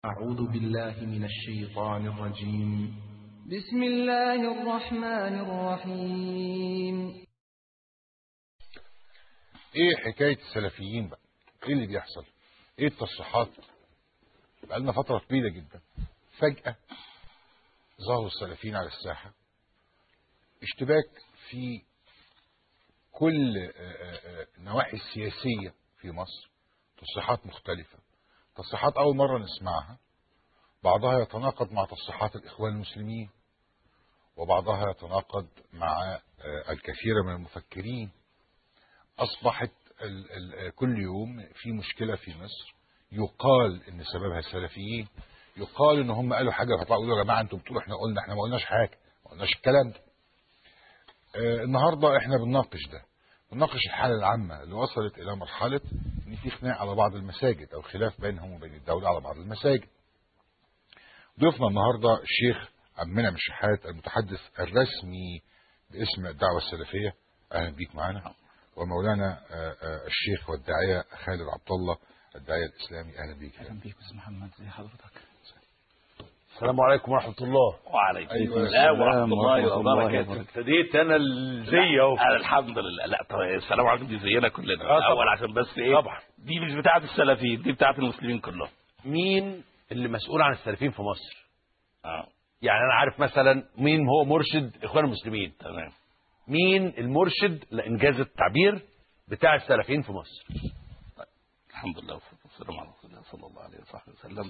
أعوذ بالله من الشيطان الرجيم بسم الله الرحمن الرحيم ايه حكايه السلفيين بقى ايه اللي بيحصل ايه التصريحات بقالنا فتره طويله جدا فجاه ظهروا السلفيين على الساحه اشتباك في كل آه، آه، آه، النواحي السياسيه في مصر تصريحات مختلفه تصريحات اول مره نسمعها بعضها يتناقض مع تصريحات الاخوان المسلمين وبعضها يتناقض مع آه، الكثير من المفكرين اصبحت ال ال كل يوم في مشكله في مصر يقال ان سببها السلفيين يقال ان هم قالوا حاجه فطلعوا يقولوا يا جماعه انتم بتقولوا احنا قلنا احنا ما قلناش حاجه ما قلناش الكلام ده آه النهارده احنا بنناقش ده بنناقش الحاله العامه اللي وصلت الى مرحله ان في خناق على بعض المساجد او خلاف بينهم وبين الدوله على بعض المساجد ضيفنا النهارده الشيخ عبد المنعم الشحات المتحدث الرسمي باسم الدعوه السلفيه اهلا بيك معانا ومولانا آه، آه، الشيخ والداعيه خالد عبد الله الداعيه الاسلامي اهلا بيك اهلا بيك استاذ محمد زي حضرتك السلام عليكم ورحمة الله وعليكم أيوة السلام ورحمة السلام الله ورحمة الله وبركاته وبركاته. ابتديت انا الزي اهو لا، الحمد لله لا طب السلام عليكم دي زينا كلنا آه، طبعا. الاول عشان بس ايه طبعا. دي مش بتاعه السلفيين دي بتاعه المسلمين كلهم مين اللي مسؤول عن السلفيين في مصر اه يعني انا عارف مثلا مين هو مرشد اخوان المسلمين تمام مين المرشد لانجاز التعبير بتاع السلفيين في مصر الحمد لله والصلاه والسلام على رسول الله صلى الله عليه وصحبه وسلم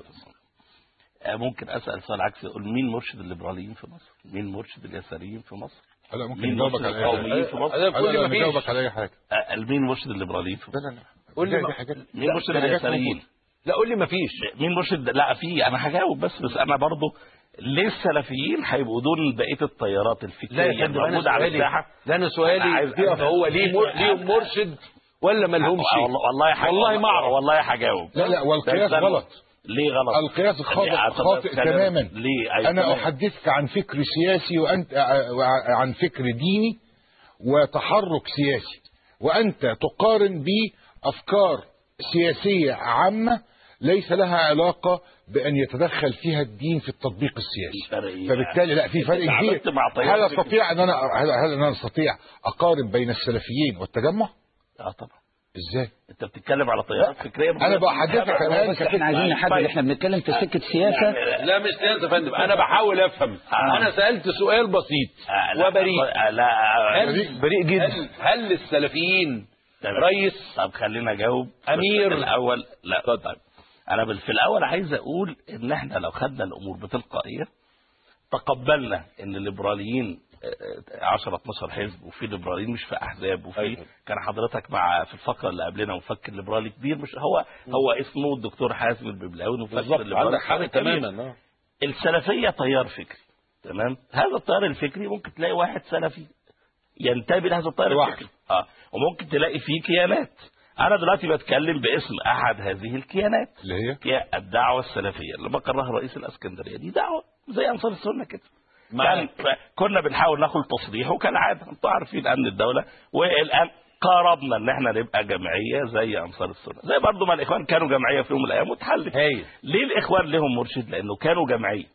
آه، ممكن اسال سؤال عكسي اقول مين مرشد الليبراليين في مصر؟ مين مرشد اليساريين في مصر؟ هلا ممكن مين نجاوبك مرشد على اي حاجه القوميين في مصر؟ أنا هلا كل لا، ما فيش نجاوبك على اي حاجه آه، مين مرشد الليبراليين في لا مصر؟ لا لا قول لي دي ما- حاجات مين مرشد دي حاجات اليساريين؟ موجودة. لا قول لي ما فيش مين مرشد لا في انا هجاوب بس بس انا برضو ليه السلفيين هيبقوا دون بقيه التيارات لا الفكريه يا فندم انا الموجوده على سؤالي الساحه لا انا سؤالي أنا عايز- فيها هو ليه مر... ليهم مرشد ولا ما لهمش والله والله حاجة والله ما اعرف والله هجاوب لا لا والقياس بس أنا- غلط ليه غلط القياس خاطئ ليه؟ خاطئ كلام- تماما ليه أيوة انا تمام. احدثك عن فكر سياسي وانت ع- عن فكر ديني وتحرك سياسي وانت تقارن بافكار سياسيه عامه ليس لها علاقه بان يتدخل فيها الدين في التطبيق السياسي فرق إيه؟ فبالتالي لا في فرق أنت كبير عملت مع طيار هل فكري. استطيع ان انا هل هل انا استطيع اقارن بين السلفيين والتجمع اه طبعا ازاي انت بتتكلم على تيارات فكريه انا بحدثك الان بس احنا عايزين نحدد طيب. احنا بنتكلم في سكه سياسه لا مش سياسه يا فندم انا بحاول افهم آه. انا سالت سؤال بسيط آه، لا، وبريء آه، لا آه، هل بريء جدا هل, هل السلفيين تمام. رئيس طب خلينا اجاوب أمير. بس الاول لا طيب انا بال- في الاول عايز اقول ان احنا لو خدنا الامور بتلقائيه تقبلنا ان الليبراليين آه، 10 12 حزب وفي ليبراليين مش في احزاب وفي أيوة. كان حضرتك مع في الفقره اللي قبلنا مفكر ليبرالي كبير مش هو هو اسمه الدكتور حازم الببلاوي مفكر بالظبط ليبرالي عندك حق كبير. تماما آه. السلفيه تيار فكري تمام هذا التيار الفكري ممكن تلاقي واحد سلفي ينتمي لهذا التيار لوحده. الفكري اه وممكن تلاقي فيه كيانات انا دلوقتي بتكلم باسم احد هذه الكيانات اللي هي هي الدعوه السلفيه اللي بقرها رئيس الاسكندريه دي دعوه زي انصار السنه كده معاك. كان كنا بنحاول ناخد تصريح وكالعاده انتوا عارفين امن الدوله والان قربنا ان احنا نبقى جمعيه زي انصار السنه زي برضو ما الاخوان كانوا جمعيه في يوم من الايام وتحلت هايل ليه الاخوان لهم مرشد لانه كانوا جمعيه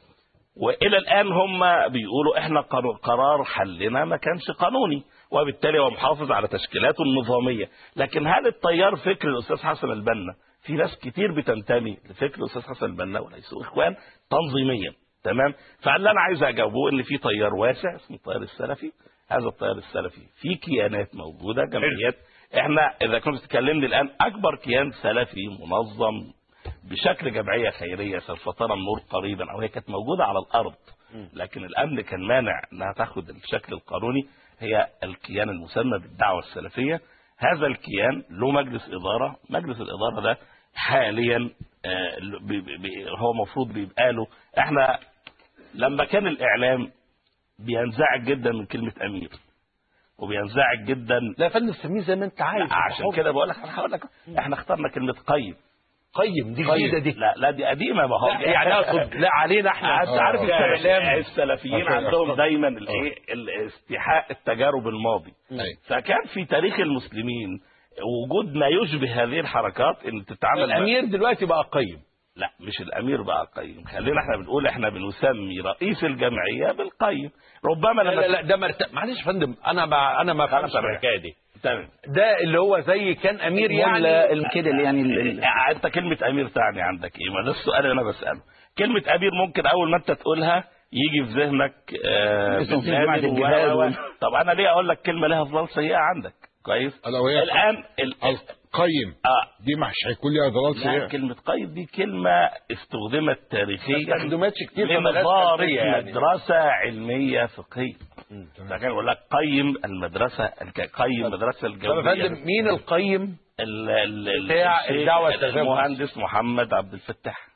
والى الان هم بيقولوا احنا قانو- قرار حلنا ما كانش قانوني وبالتالي هو محافظ على تشكيلاته النظاميه لكن هل التيار فكر الاستاذ حسن البنا في ناس كتير بتنتمي لفكر الاستاذ حسن البنا وليسوا اخوان تنظيميا تمام فاللي انا عايز اجاوبه ان في تيار واسع اسمه التيار السلفي هذا التيار السلفي في كيانات موجوده جمعيات احنا اذا كنت تكلمني الان اكبر كيان سلفي منظم بشكل جمعيه خيريه سوف ترى النور قريبا او هي كانت موجوده على الارض لكن الامن كان مانع انها تاخد الشكل القانوني هي الكيان المسمى بالدعوه السلفيه هذا الكيان له مجلس اداره مجلس الاداره ده حاليا آه، بي- بي- بي- هو المفروض بيبقى له احنا لما كان الاعلام بينزعج جدا من كلمه امير وبينزعج جدا لا يا فندم سميه زي ما انت عايز عشان كده بقول لك انا هقول لك احنا اخترنا كلمه قيم قيم دي جديده دي لا لا دي قديمه ما هو لا، يعني اقصد لا علينا احنا انت عارف الاعلام السلفيين آه. عندهم دايما الايه الاستيحاء التجارب الماضي أيوة. فكان في تاريخ المسلمين وجود ما يشبه هذه الحركات ان تتعامل مع- الامير دلوقتي بقى قيم لا مش الامير بقى قيم خلينا احنا بنقول احنا بنسمي رئيس الجمعيه بالقيم ربما لا لما لا, لا ده مرت... معلش يا فندم انا ما انا ما فهمش تمام. الحكايه دي تمام ده اللي هو زي كان امير يعني يعني كده اللي يعني ال- ال- آه، انت كلمه امير تعني عندك ايه ما ده السؤال اللي انا بساله كلمه امير ممكن اول ما انت تقولها يجي في ذهنك آه اسم بن جماعة لادن و- الجهاد و- وال- طب انا ليه اقول لك كلمه لها افضال سيئه عندك كويس ألا وهي الان ال... القيم اه دي مش هيكون ليها ضلال لا سيئة كلمة قيد دي كلمة استخدمت ما تاريخيا استخدمتش كتير في من مدارس إدارة خلفية يعني. مدرسة علمية فقهية لكن يقول لك قيم المدرسة الك- قيم مدرسة طب يا الجوية فندم مين القيم ال- ال- ال- بتاع الشيخ الدعوة السلفية المهندس محمد عبد الفتاح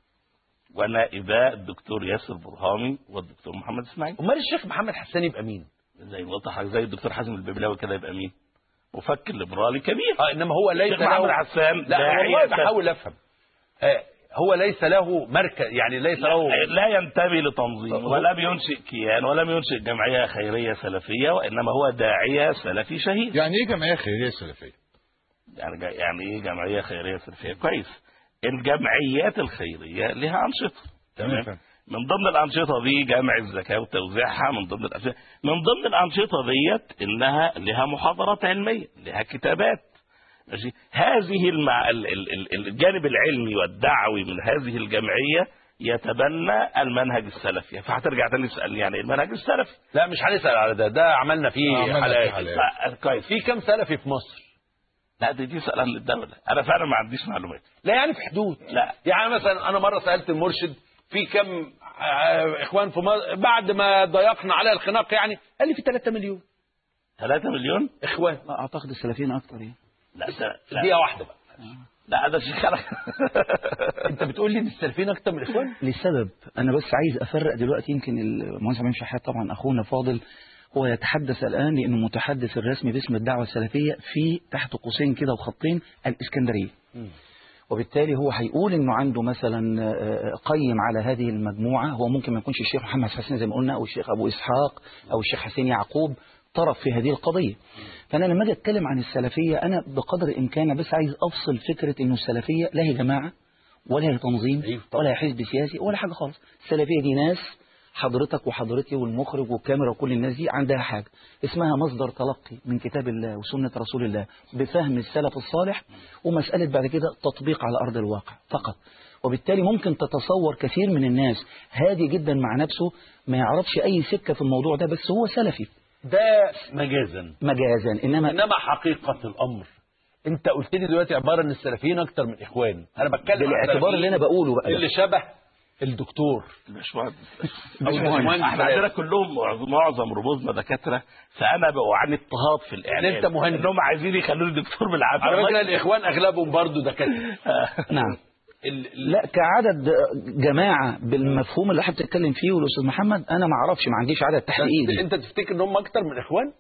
ونائباء الدكتور ياسر برهامي والدكتور محمد اسماعيل امال الشيخ محمد حسان يبقى مين زي ما قلت لحضرتك، زي الدكتور حازم الببلاوي كده يبقى مين؟ مفكر ليبرالي كبير اه انما هو ليس الشيخ محمد له حسان لا داعية والله بحاول افهم آه هو ليس له مركز يعني ليس له لا, لا ينتمي لتنظيم ولا بينشئ كيان ولا بينشئ جمعية خيرية سلفية وإنما هو داعية سلفي شهيد يعني ايه جمعية خيرية سلفية؟ يعني جا- يعني إيه جمعية خيرية سلفية كويس الجمعيات الخيرية لها أنشطة تمام. تمام من ضمن الأنشطة دي جمع الزكاة وتوزيعها من ضمن الأنشطة من ضمن الأنشطة ديت إنها لها محاضرات علمية لها كتابات ماشي هذه المع... ال- ال- ال- الجانب العلمي والدعوي من هذه الجمعية يتبنى المنهج السلفي فهترجع تاني تسألني يعني إيه المنهج السلفي لا مش هنسال على ده ده عملنا فيه آه، عملنا فيه حلقات حلقات. لا، كويس في كم سلفي في مصر لا دي دي سؤال للدولة أنا فعلا ما عنديش معلومات لا يعني في حدود لا. يعني مثلا انا مره سالت المرشد في كم آه، اخوان في مصر بعد ما ضيقنا على الخناق يعني قال لي في 3 مليون 3 مليون اخوان اعتقد السلفيين اكتر يعني لا ده لا, دقيقه واحده بقى لا ده شيخ انت بتقول لي ان السلفيين اكتر من الاخوان لسبب انا بس عايز افرق دلوقتي يمكن المهندس عماد شحات طبعا اخونا فاضل هو يتحدث الان لانه متحدث الرسمي باسم الدعوه السلفيه في تحت قوسين كده وخطين الاسكندريه وبالتالي هو هيقول انه عنده مثلا آه، قيم على هذه المجموعه هو ممكن ما يكونش الشيخ محمد حسين زي ما قلنا او الشيخ ابو اسحاق او الشيخ حسين يعقوب طرف في هذه القضيه فانا لما اجي اتكلم عن السلفيه انا بقدر الامكان بس عايز افصل فكره انه السلفيه لا هي جماعه ولا هي تنظيم أيوة طبعا. ولا هي حزب سياسي ولا حاجه خالص السلفيه دي ناس حضرتك وحضرتي والمخرج والكاميرا وكل الناس دي عندها حاجه اسمها مصدر تلقي من كتاب الله وسنه رسول الله بفهم السلف الصالح ومساله بعد كده تطبيق على ارض الواقع فقط وبالتالي ممكن تتصور كثير من الناس هادي جدا مع نفسه ما يعرفش اي سكه في الموضوع ده بس هو سلفي ده مجازا مجازا انما انما حقيقه الامر انت قلت لي دلوقتي عباره ان السلفيين اكتر من اخوان انا بتكلم عن بالاعتبار اللي انا السلفيين بقوله بقى اللي ده. شبه الدكتور مش مهندس أو المهندس. احنا عندنا كلهم معظم- معظم رموزنا دكاتره فانا بعاني اضطهاد في الاعلام أنت مهندس. انهم عايزين يخلوني دكتور بالعافيه على فكره الله الاخوان اغلبهم برضو دكاتره نعم ال- ال- لا كعدد جماعة بالمفهوم اللي حضرتك بتتكلم فيه والأستاذ محمد أنا ما أعرفش ما عنديش عدد تحت إيدي انت تفتكر ان هم اكتر من الاخوان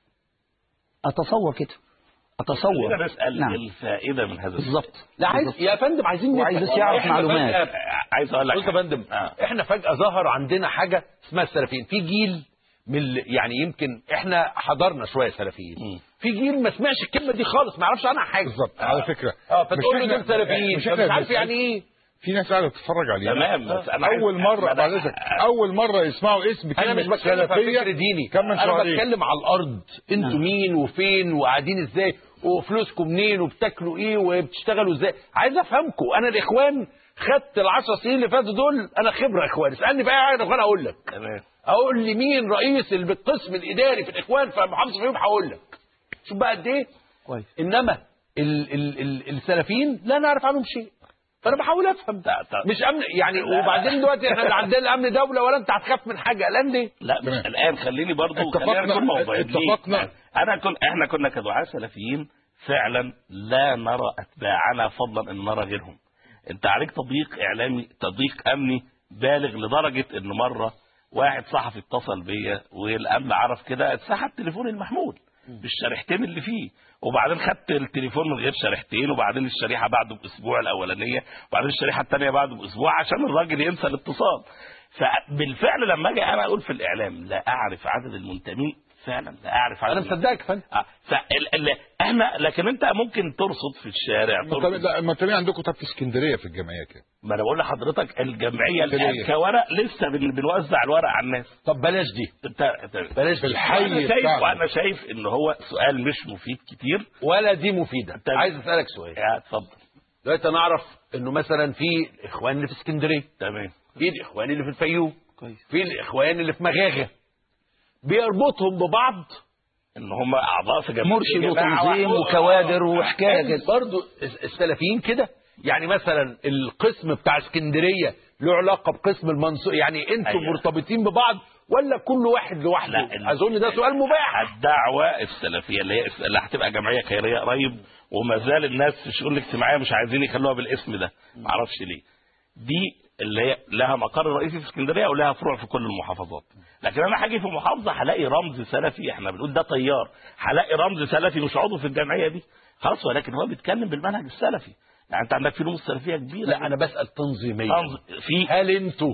أتصور كده أتصور خلينا نسال نعم الفائده من هذا بالظبط لا عايز يا فندم عايزين وعايز نفهم. بس يعرف إحنا معلومات. فجأة- عايز اقول لك بص يا حاجة. فندم آه. احنا فجأة ظهر عندنا حاجة اسمها السلفيين في جيل من ال- يعني يمكن احنا حضرنا شوية سلفيين مم. في جيل ما سمعش الكلمة دي خالص ما يعرفش عنها حاجة بالظبط على فكرة اه مش فتقول له إحنا- دول سلفيين مش فمش إحنا عارف بنسأل. يعني ايه في ناس قاعدة تتفرج علينا تمام بس انا عايز- أول مرة أنا- بعد إذنك أول مرة يسمعوا اسم انا مش كلمة بتكلم في سلفية فكر ديني كم من انا شهرين بتكلم على الارض انتوا نعم. مين وفين وقاعدين ازاي وفلوسكم منين وبتاكلوا ايه وبتشتغلوا ازاي عايز افهمكم انا الاخوان خدت العشر سنين اللي فاتوا دول انا خبره اخوان اسالني في اي حاجه اخوان اقول لك تمام اقول لي مين رئيس القسم الاداري في الاخوان في محافظه فيهم هقول لك شوف بقى قد ايه كويس انما ال ال ال السلفيين لا نعرف عنهم شيء فانا بحاول افهم لا، لا. مش امن يعني لا. وبعدين دلوقتي احنا اللي عندنا الامن دوله ولا انت هتخاف من حاجه قال ليه لا مش تمام. الان خليني برضو اتفقنا- خلينا نكون موضوعيين اتفقنا. انا كن احنا كنا كدعاة سلفيين فعلا لا نرى اتباعنا فضلا ان نرى غيرهم انت عليك تضييق اعلامي تضييق امني بالغ لدرجه ان مره واحد صحفي اتصل بيا والامن عرف كده اتسحب تليفوني المحمول بالشريحتين اللي فيه وبعدين خدت التليفون من غير شريحتين وبعدين الشريحه بعده باسبوع الاولانيه وبعدين الشريحه الثانيه بعده باسبوع عشان الراجل ينسى الاتصال فبالفعل لما اجي انا اقول في الاعلام لا اعرف عدد المنتمين فعلا لا اعرف انا عنه. مصدقك يا فندم آه، فال... ال... احنا لكن انت ممكن ترصد في الشارع ما ترصد لا، ما تلاقي عندكم طب في اسكندريه في الجمعيه كده ما انا بقول لحضرتك الجمعيه اسكندرية. الان كورق لسه بن... بنوزع الورق على الناس طب بلاش دي انت انت- بلاش في دي الحي وانا شايف بتاعنا. وانا شايف ان هو سؤال مش مفيد كتير ولا دي مفيده طب- عايز اسالك سؤال يا اتفضل دلوقتي انا اعرف انه مثلا في الاخوان اللي في اسكندريه تمام في الاخوان اللي في الفيوم كويس في الاخوان اللي في مغاغه بيربطهم ببعض ان هم اعضاء في جمعيه مرشد جماعة وتنظيم واحدة. وكوادر وحكايه كده برضه السلفيين كده يعني مثلا القسم بتاع اسكندريه له علاقه بقسم المنصور يعني انتوا أيوة. مرتبطين ببعض ولا كل واحد لوحده لا ال- اظن ده سؤال مباح الدعوه السلفيه اللي هي اللي هتبقى جمعيه خيريه قريب وما زال الناس في الشؤون الاجتماعيه مش عايزين يخلوها بالاسم ده ما اعرفش ليه دي اللي هي لها مقر رئيسي في اسكندريه ولها فروع في كل المحافظات لكن انا هاجي في محافظه هلاقي رمز سلفي احنا بنقول ده طيار هلاقي رمز سلفي مش عضو في الجمعيه دي خلاص ولكن هو بيتكلم بالمنهج السلفي يعني انت عندك في رموز سلفيه كبيره لا انا بسال تنظيميا رمز- في هل انتوا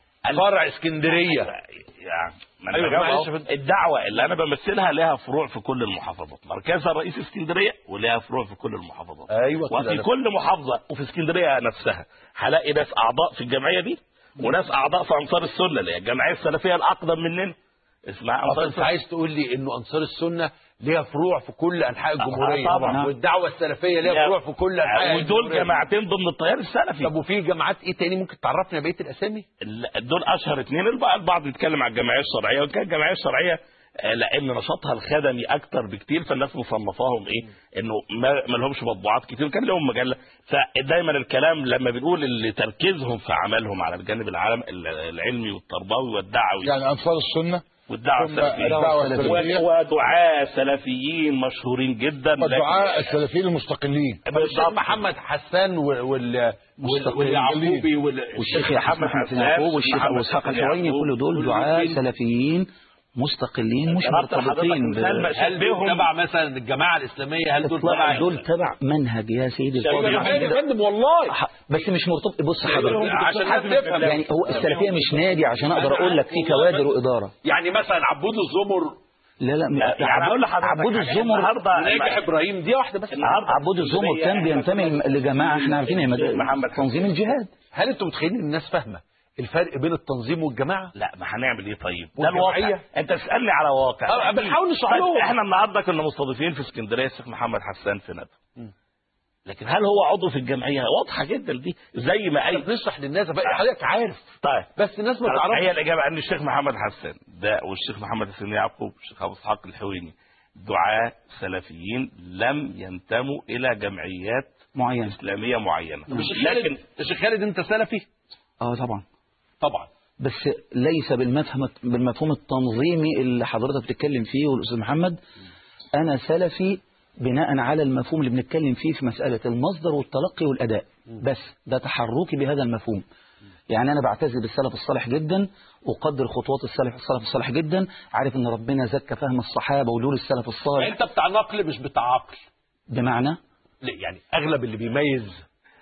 فرع اسكندريه يعني ما أنا أيوة، بجاوب معلش أهو. يا فندم. الدعوه اللي انا بمثلها لها فروع في كل المحافظات مركزها الرئيسي اسكندريه ولها فروع في كل المحافظات ايوه كده وفي أنا- كل محافظه وفي اسكندريه نفسها هلاقي ناس اعضاء في الجمعيه دي وناس اعضاء في انصار السنه اللي هي الجمعيه السلفيه الاقدم مننا اسمها انصار أصل انت السنه عايز تقول لي انه انصار السنه ليها فروع في كل انحاء الجمهوريه آه، طبعا. والدعوه السلفيه ليها لا. فروع في كل انحاء ودول الجمهورية. جماعتين ضمن التيار السلفي طب وفي جماعات ايه تاني ممكن تعرفنا بقيه الاسامي ال- دول اشهر اثنين البعض البعض يتكلم عن الجمعيه الشرعيه وان كان الجمعيه الشرعيه آه، لان نشاطها الخدمي اكتر بكتير فالناس مصنفاهم ايه انه ما ما لهمش مطبوعات كتير وكان لهم مجله فدايما الكلام لما بنقول اللي تركيزهم في عملهم على الجانب العالم ال- العلمي والتربوي والدعوي يعني انصار السنه والدعوه ثم السلفيه الدعوه السلفيه و- ودعاة سلفيين مشهورين جدا لكن- والدعاء السلفيين المستقلين الشيخ بالضبط. محمد حسان وال وال وال- واليعقوبي وال- والشيخ محمد حسن يعقوب والشيخ ابو اسحاق الحويني كل دول دعاة سلفيين مستقلين مش جربت حضرتك مرتبطين مثال ب- هل دول شبههم تبع مثلا الجماعه الاسلاميه هل دول تبع دول تبع منهج يا سيدي شباب الفاضل الحاج يا فندم والله ح- بس مش مرتبط بص حضرتك عشان الناس تفهم يعني هو السلفيه مش نادي عشان اقدر اقول لك في كوادر واداره يعني مثلا عبود الزمر لا لا م- يعني اقول لحضرتك عبود حاجة. الزمر النهارده وناجح ابراهيم دي واحده بس النهارده عبود الزمر كان بينتمي لجماعه احنا عارفين هي مد- محمد تنظيم الجهاد هل انتوا متخيلين الناس فاهمه الفرق بين التنظيم والجماعه لا ما هنعمل ايه طيب ده والجمعية؟ الواقع انت تسالني على واقع اه بنحاول نشرح طيب لهم احنا النهارده كنا مستضيفين في اسكندريه الشيخ محمد حسان في ندوه لكن هل هو عضو في الجمعيه واضحه جدا دي زي ما احنا اي بنشرح للناس بقى حضرتك عارف طيب بس الناس ما هي تعرفش الاجابه ان الشيخ محمد حسان ده والشيخ محمد حسين يعقوب والشيخ ابو اسحاق الحويني دعاة سلفيين لم ينتموا الى جمعيات معين اسلاميه معينه الشيخ لكن خالد الشيخ خالد انت سلفي اه طبعا طبعا بس ليس بالمفهوم بالمفهوم التنظيمي اللي حضرتك بتتكلم فيه والاستاذ محمد انا سلفي بناء على المفهوم اللي بنتكلم فيه في مساله المصدر والتلقي والاداء بس ده تحركي بهذا المفهوم يعني انا بعتز بالسلف الصالح جدا اقدر خطوات السلف السلف الصالح جدا عارف ان ربنا زكى فهم الصحابه ودول السلف الصالح انت بتاع نقل مش بتاع عقل بمعنى لا، يعني اغلب اللي بيميز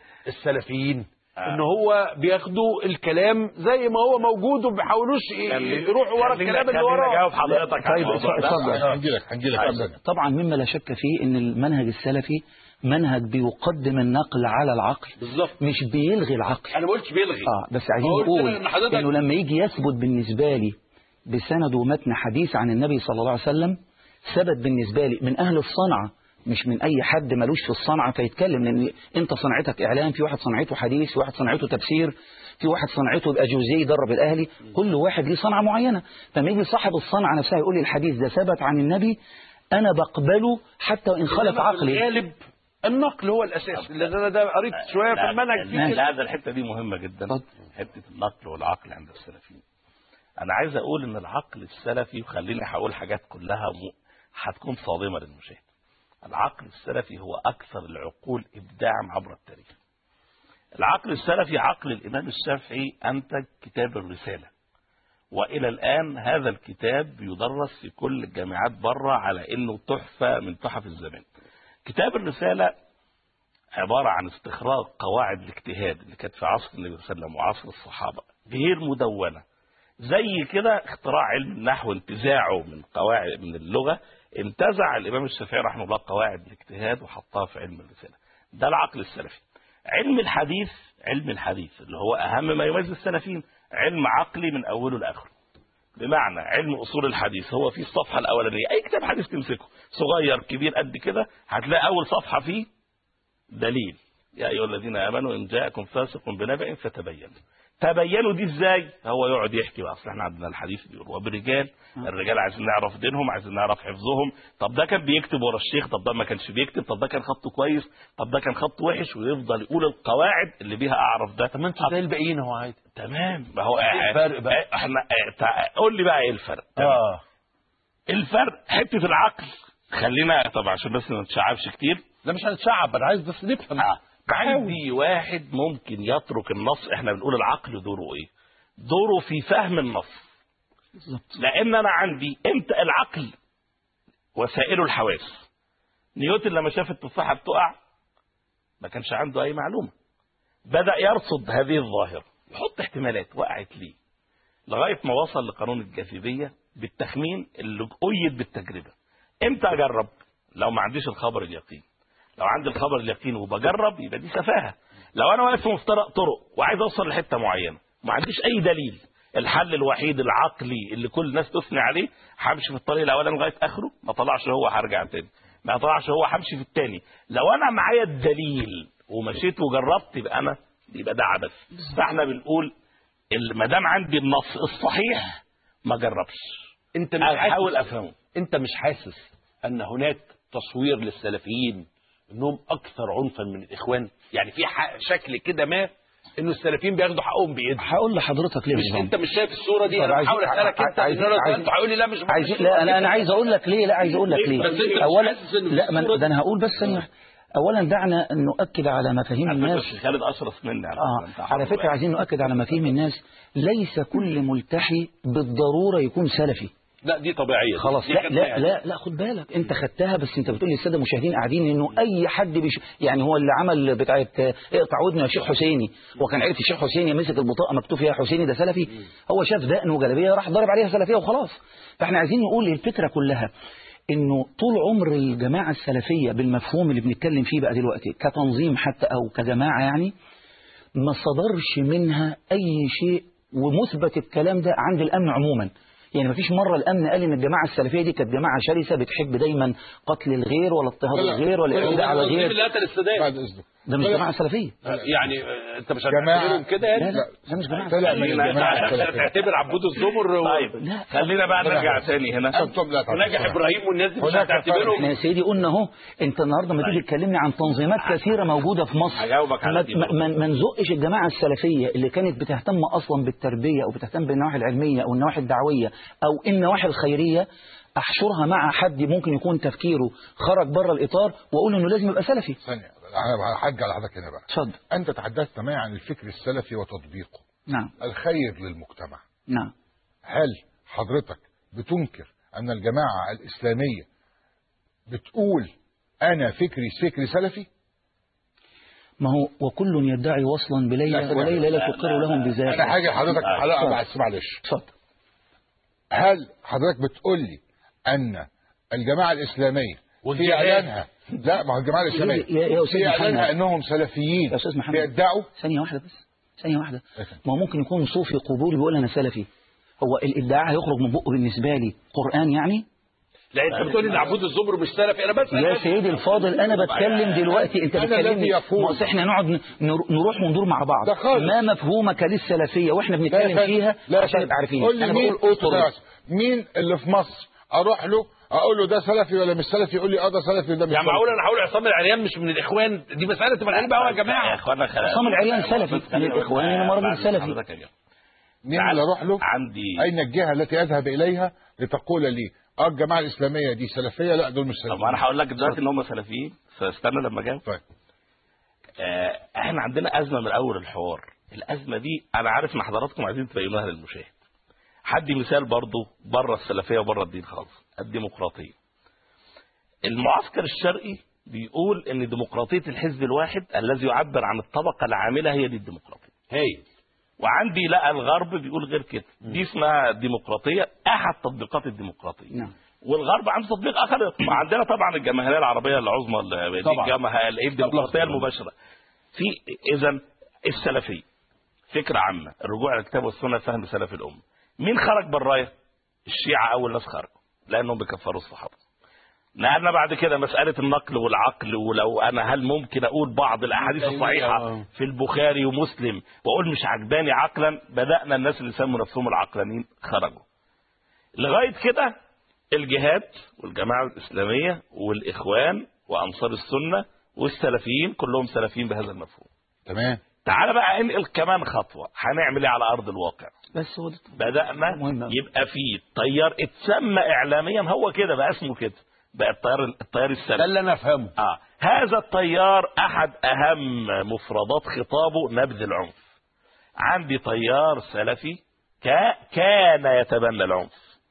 السلفيين ان هو بياخدوا الكلام زي ما هو موجود وما بيحاولوش ي- يروحوا ورا الكلام اللي وراه جاوب حضرتك على طيب، الموضوع ده. اتفضل. هنجي لك هنجي لك ابدا طبعا مما لا شك فيه ان المنهج السلفي منهج بيقدم النقل على العقل بالظبط مش بيلغي العقل انا ما قلتش بيلغي اه بس عايزين قلت نقول إن حضرتك- انه لما يجي يثبت بالنسبه لي بسند ومتن حديث عن النبي صلى الله عليه وسلم ثبت بالنسبه لي من اهل الصنعه مش من اي حد ملوش في الصنعه فيتكلم لان انت صنعتك اعلام في واحد صنعته حديث في واحد صنعته تفسير في واحد صنعته يبقى جوزيه يدرب الاهلي كل واحد ليه صنعه معينه فما يجي صاحب الصنعه نفسها يقول لي الحديث ده ثبت عن النبي انا بقبله حتى وان خالف إنما في عقلي الغالب النقل هو الاساس لان انا ده قريت شويه في لا، المنهج لا, فيه لا ده الحته دي مهمه جدا اتفضل. حته النقل والعقل عند السلفيين انا عايز اقول ان العقل السلفي وخليني هقول حاجات كلها م... هتكون صادمه للمشاهد العقل السلفي هو اكثر العقول ابداعا عبر التاريخ العقل السلفي عقل الامام الشافعي انتج كتاب الرساله والى الان هذا الكتاب يدرس في كل الجامعات بره على انه تحفه من تحف الزمان كتاب الرساله عبارة عن استخراج قواعد الاجتهاد اللي كانت في عصر النبي صلى الله عليه وسلم وعصر الصحابة غير مدونة زي كده اختراع علم النحو انتزاعه من قواعد من اللغه انتزع الامام الشافعي رحمه الله قواعد الاجتهاد وحطها في علم الرساله ده العقل السلفي علم الحديث علم الحديث اللي هو اهم ما يميز السلفيين علم عقلي من اوله لاخره بمعنى علم اصول الحديث هو في الصفحه الاولانيه اي كتاب حديث تمسكه صغير كبير قد كده هتلاقي اول صفحه فيه دليل يا ايها الذين امنوا ان جاءكم فاسق بنبأ فتبينوا تبينوا دي ازاي هو يقعد يحكي بقى اصل احنا عندنا الحديث بيقول وبرجال الرجال عايزين نعرف دينهم عايزين نعرف حفظهم طب ده كان بيكتب ورا الشيخ طب ده ما كانش بيكتب طب ده كان خطه كويس طب ده كان خطه وحش ويفضل يقول القواعد اللي بيها اعرف ده طب ما انتوا زي الباقيين اهو عادي تمام ما هو إيه الفرق بقى؟ احنا اه، تع- قول لي بقى ايه الفرق تمام. اه الفرق حته العقل خلينا طبعا عشان بس ما نتشعبش كتير لا مش هنتشعب انا عايز بس نفهم آه. عندي واحد ممكن يترك النص احنا بنقول العقل دوره ايه دوره في فهم النص بالظبط لان انا عندي امتى العقل وسائله الحواس نيوتن لما شاف التفاحه بتقع ما كانش عنده اي معلومه بدا يرصد هذه الظاهره يحط احتمالات وقعت ليه لغايه ما وصل لقانون الجاذبيه بالتخمين اللي قيد بالتجربه امتى اجرب لو ما عنديش الخبر اليقين لو عندي الخبر اليقين وبجرب يبقى دي سفاهه لو انا واقف في مفترق طرق وعايز اوصل لحته معينه ما عنديش اي دليل الحل الوحيد العقلي اللي كل الناس تثني عليه همشي في الطريق الاولاني لغايه اخره ما طلعش هو هرجع تاني ما طلعش هو همشي في التاني لو انا معايا الدليل ومشيت وجربت يبقى انا يبقى ده عبث فاحنا بنقول ال- ما دام عندي النص الصحيح ما جربش انت مش احاول حاسس افهمه انت مش حاسس ان هناك تصوير للسلفيين انهم اكثر عنفا من الاخوان يعني في ح- شكل كده ما انه السلفيين بياخدوا حقهم بايدهم هقول لحضرتك ليه مش بالظبط. انت مش شايف الصوره دي طب انا عايزين- بحاول اسالك انت عايزين- إن أنا- عايزين- انت هتقول لي لا مش عايزين لا انا انا عايز اقول لك ليه لا عايز اقول لك ليه بس أنت مش اولا حاسس إن لا الصورة من ده انا هقول بس ثانيه اولا دعنا نؤكد على مفاهيم على فكره الناس الشيخ خالد اشرف مني على آه فكرة. أنت على حافظ فكرة بقى. عايزين نؤكد على مفاهيم الناس ليس كل ملتحي بالضرورة يكون سلفي لا دي طبيعيه خلاص دي لا كانت لا يعني. لا لا خد بالك انت خدتها بس انت بتقول للساده المشاهدين قاعدين انه اي حد بيش يعني هو اللي عمل بتاعه آه، اقطع ودنه يا شيخ حسيني وكان عرف الشيخ حسيني مسك البطاقه مكتوب فيها حسيني ده سلفي هو شاف دقن وجلابيه راح ضرب عليها سلفيه وخلاص فاحنا عايزين نقول الفكره كلها انه طول عمر الجماعه السلفيه بالمفهوم اللي بنتكلم فيه بقى دلوقتي كتنظيم حتى او كجماعه يعني ما صدرش منها اي شيء ومثبت الكلام ده عند الامن عموما يعني ما فيش مره الامن قال ان الجماعه السلفيه دي كانت جماعه شرسه بتحب دايما قتل الغير ولا اضطهاد لا، لا. الغير ولا الاعتداء على التنظيم الغير اللي قتل السادات بعد اذنك ده مش جماعه سلفيه يعني آه، انت مش جماعة. هتعتبرهم كده لا يعني لا ده مش جماعه طلع من سلفية. خلينا- الجماعة لا، انت السلفية. هتعتبر عبود الزمر و... طيب لا. خلينا بقى نرجع تاني هنا أنتم لا تعرفون. ونجح ابراهيم والناس دي مش هناك هتعتبرهم احنا يا سيدي قلنا اهو انت النهارده ما تيجي تكلمني عن تنظيمات كثيره موجوده في مصر هجاوبك على ما- دي ما- برضه. ما ما نزقش الجماعه السلفيه اللي كانت بتهتم اصلا بالتربيه او بتهتم بالنواحي العلميه او النواحي الدعويه او النواحي الخيريه احشرها مع حد ممكن يكون تفكيره خرج بره الاطار واقول انه لازم يبقى سلفي ثانية أنا هحج على حضرتك هنا بقى اتفضل أنت تحدثت معي عن الفكر السلفي وتطبيقه نعم الخير للمجتمع نعم هل حضرتك بتنكر أن الجماعة الإسلامية بتقول أنا فكري فكري سلفي ما هو وكل يدعي وصلا لا، بليلى لا، وليلى لا لا، تقر لا، لهم لا. بذلك أنا حاجة حضرتك لا، حلقة اتفضل. بس معلش اتفضل هل حضرتك بتقول لي أن الجماعة الإسلامية في والجهاد. إعلانها لا ما هو الجماعة الإسلامية يا- يا أستاذ في إعلانها محمد. أنهم سلفيين يا أستاذ محمد. بيدعوا ثانية واحدة بس ثانية واحدة إيه؟ ما هو ممكن يكون صوفي قبوري بيقول أنا سلفي هو الادعاء هيخرج من بقه بالنسبة لي قرآن يعني لا انت بتقول ان عبود الزمر مش سلفي انا بس يا سيدي الفاضل أنا بتكلم دلوقتي أنت أنا الذي بتكلمني يقول. ما أصل إحنا نقعد ن- نر- نروح وندور مع بعض ده خالص. ما مفهومك للسلفية وإحنا بنتكلم لا فيها لا عشان لا نبقى عارفين قول لي أنا مين بقول أطر بس. مين اللي في مصر اروح له اقول له ده سلفي ولا مش سلفي يقول لي اه ده سلفي وده مش يا سلفي معقول انا هقول عصام العريان مش من الاخوان دي مساله تبقى غريبه قوي يا يا جماعه اخوانا خ- عصام العريان سلفي، من الإخوان إنما راجل بعد سلفي. حضرتك يا جماعة. مين اللي اروح له عندي اين الجهه التي اذهب اليها لتقول لي اه الجماعه الاسلاميه دي سلفيه لا دول مش طب انا سلفيين هقول لك دلوقتي ان هم سلفيين فاستنى لما جاوب طيب آه، احنا عندنا ازمه من اول الحوار الازمه دي انا عارف ان حضراتكم عايزين تبينوها للمشاهد حدي مثال برضه بره السلفيه وبره الدين خالص الديمقراطيه المعسكر الشرقي بيقول ان ديمقراطيه الحزب الواحد الذي يعبر عن الطبقه العامله هي دي الديمقراطيه هايل وعندي لا الغرب بيقول غير كده دي اسمها ديمقراطيه احد تطبيقات الديمقراطيه نعم والغرب عنده تطبيق اخر عندنا طبعا الجماهيريه العربيه العظمى اللي- دي طبعاً. الجماهيريه الايه الديمقراطيه المباشره في اذا السلفيه فكره عامه الرجوع الى الكتاب والسنه فهم سلف الامه مين خرج بالرايه الشيعه اول ناس خرجوا لانهم بيكفروا الصحابه نقلنا بعد كده مسألة النقل والعقل ولو أنا هل ممكن أقول بعض الأحاديث الصحيحة في البخاري ومسلم وأقول مش عجباني عقلا بدأنا الناس اللي سموا نفسهم العقلانيين خرجوا لغاية كده الجهاد والجماعة الإسلامية والإخوان وأنصار السنة والسلفيين كلهم سلفيين بهذا المفهوم تمام تعال بقى انقل كمان خطوة هنعمل ايه على أرض الواقع بس هو ده بدأنا مهم أوي. يبقى في تيار اتسمى إعلاميا هو كده بقى اسمه كده بقى التيار التيار ده السلفي اللي انا افهمه آه. هذا التيار أحد أهم مفردات خطابه نبذ العنف عندي تيار سلفي كا كان يتبنى العنف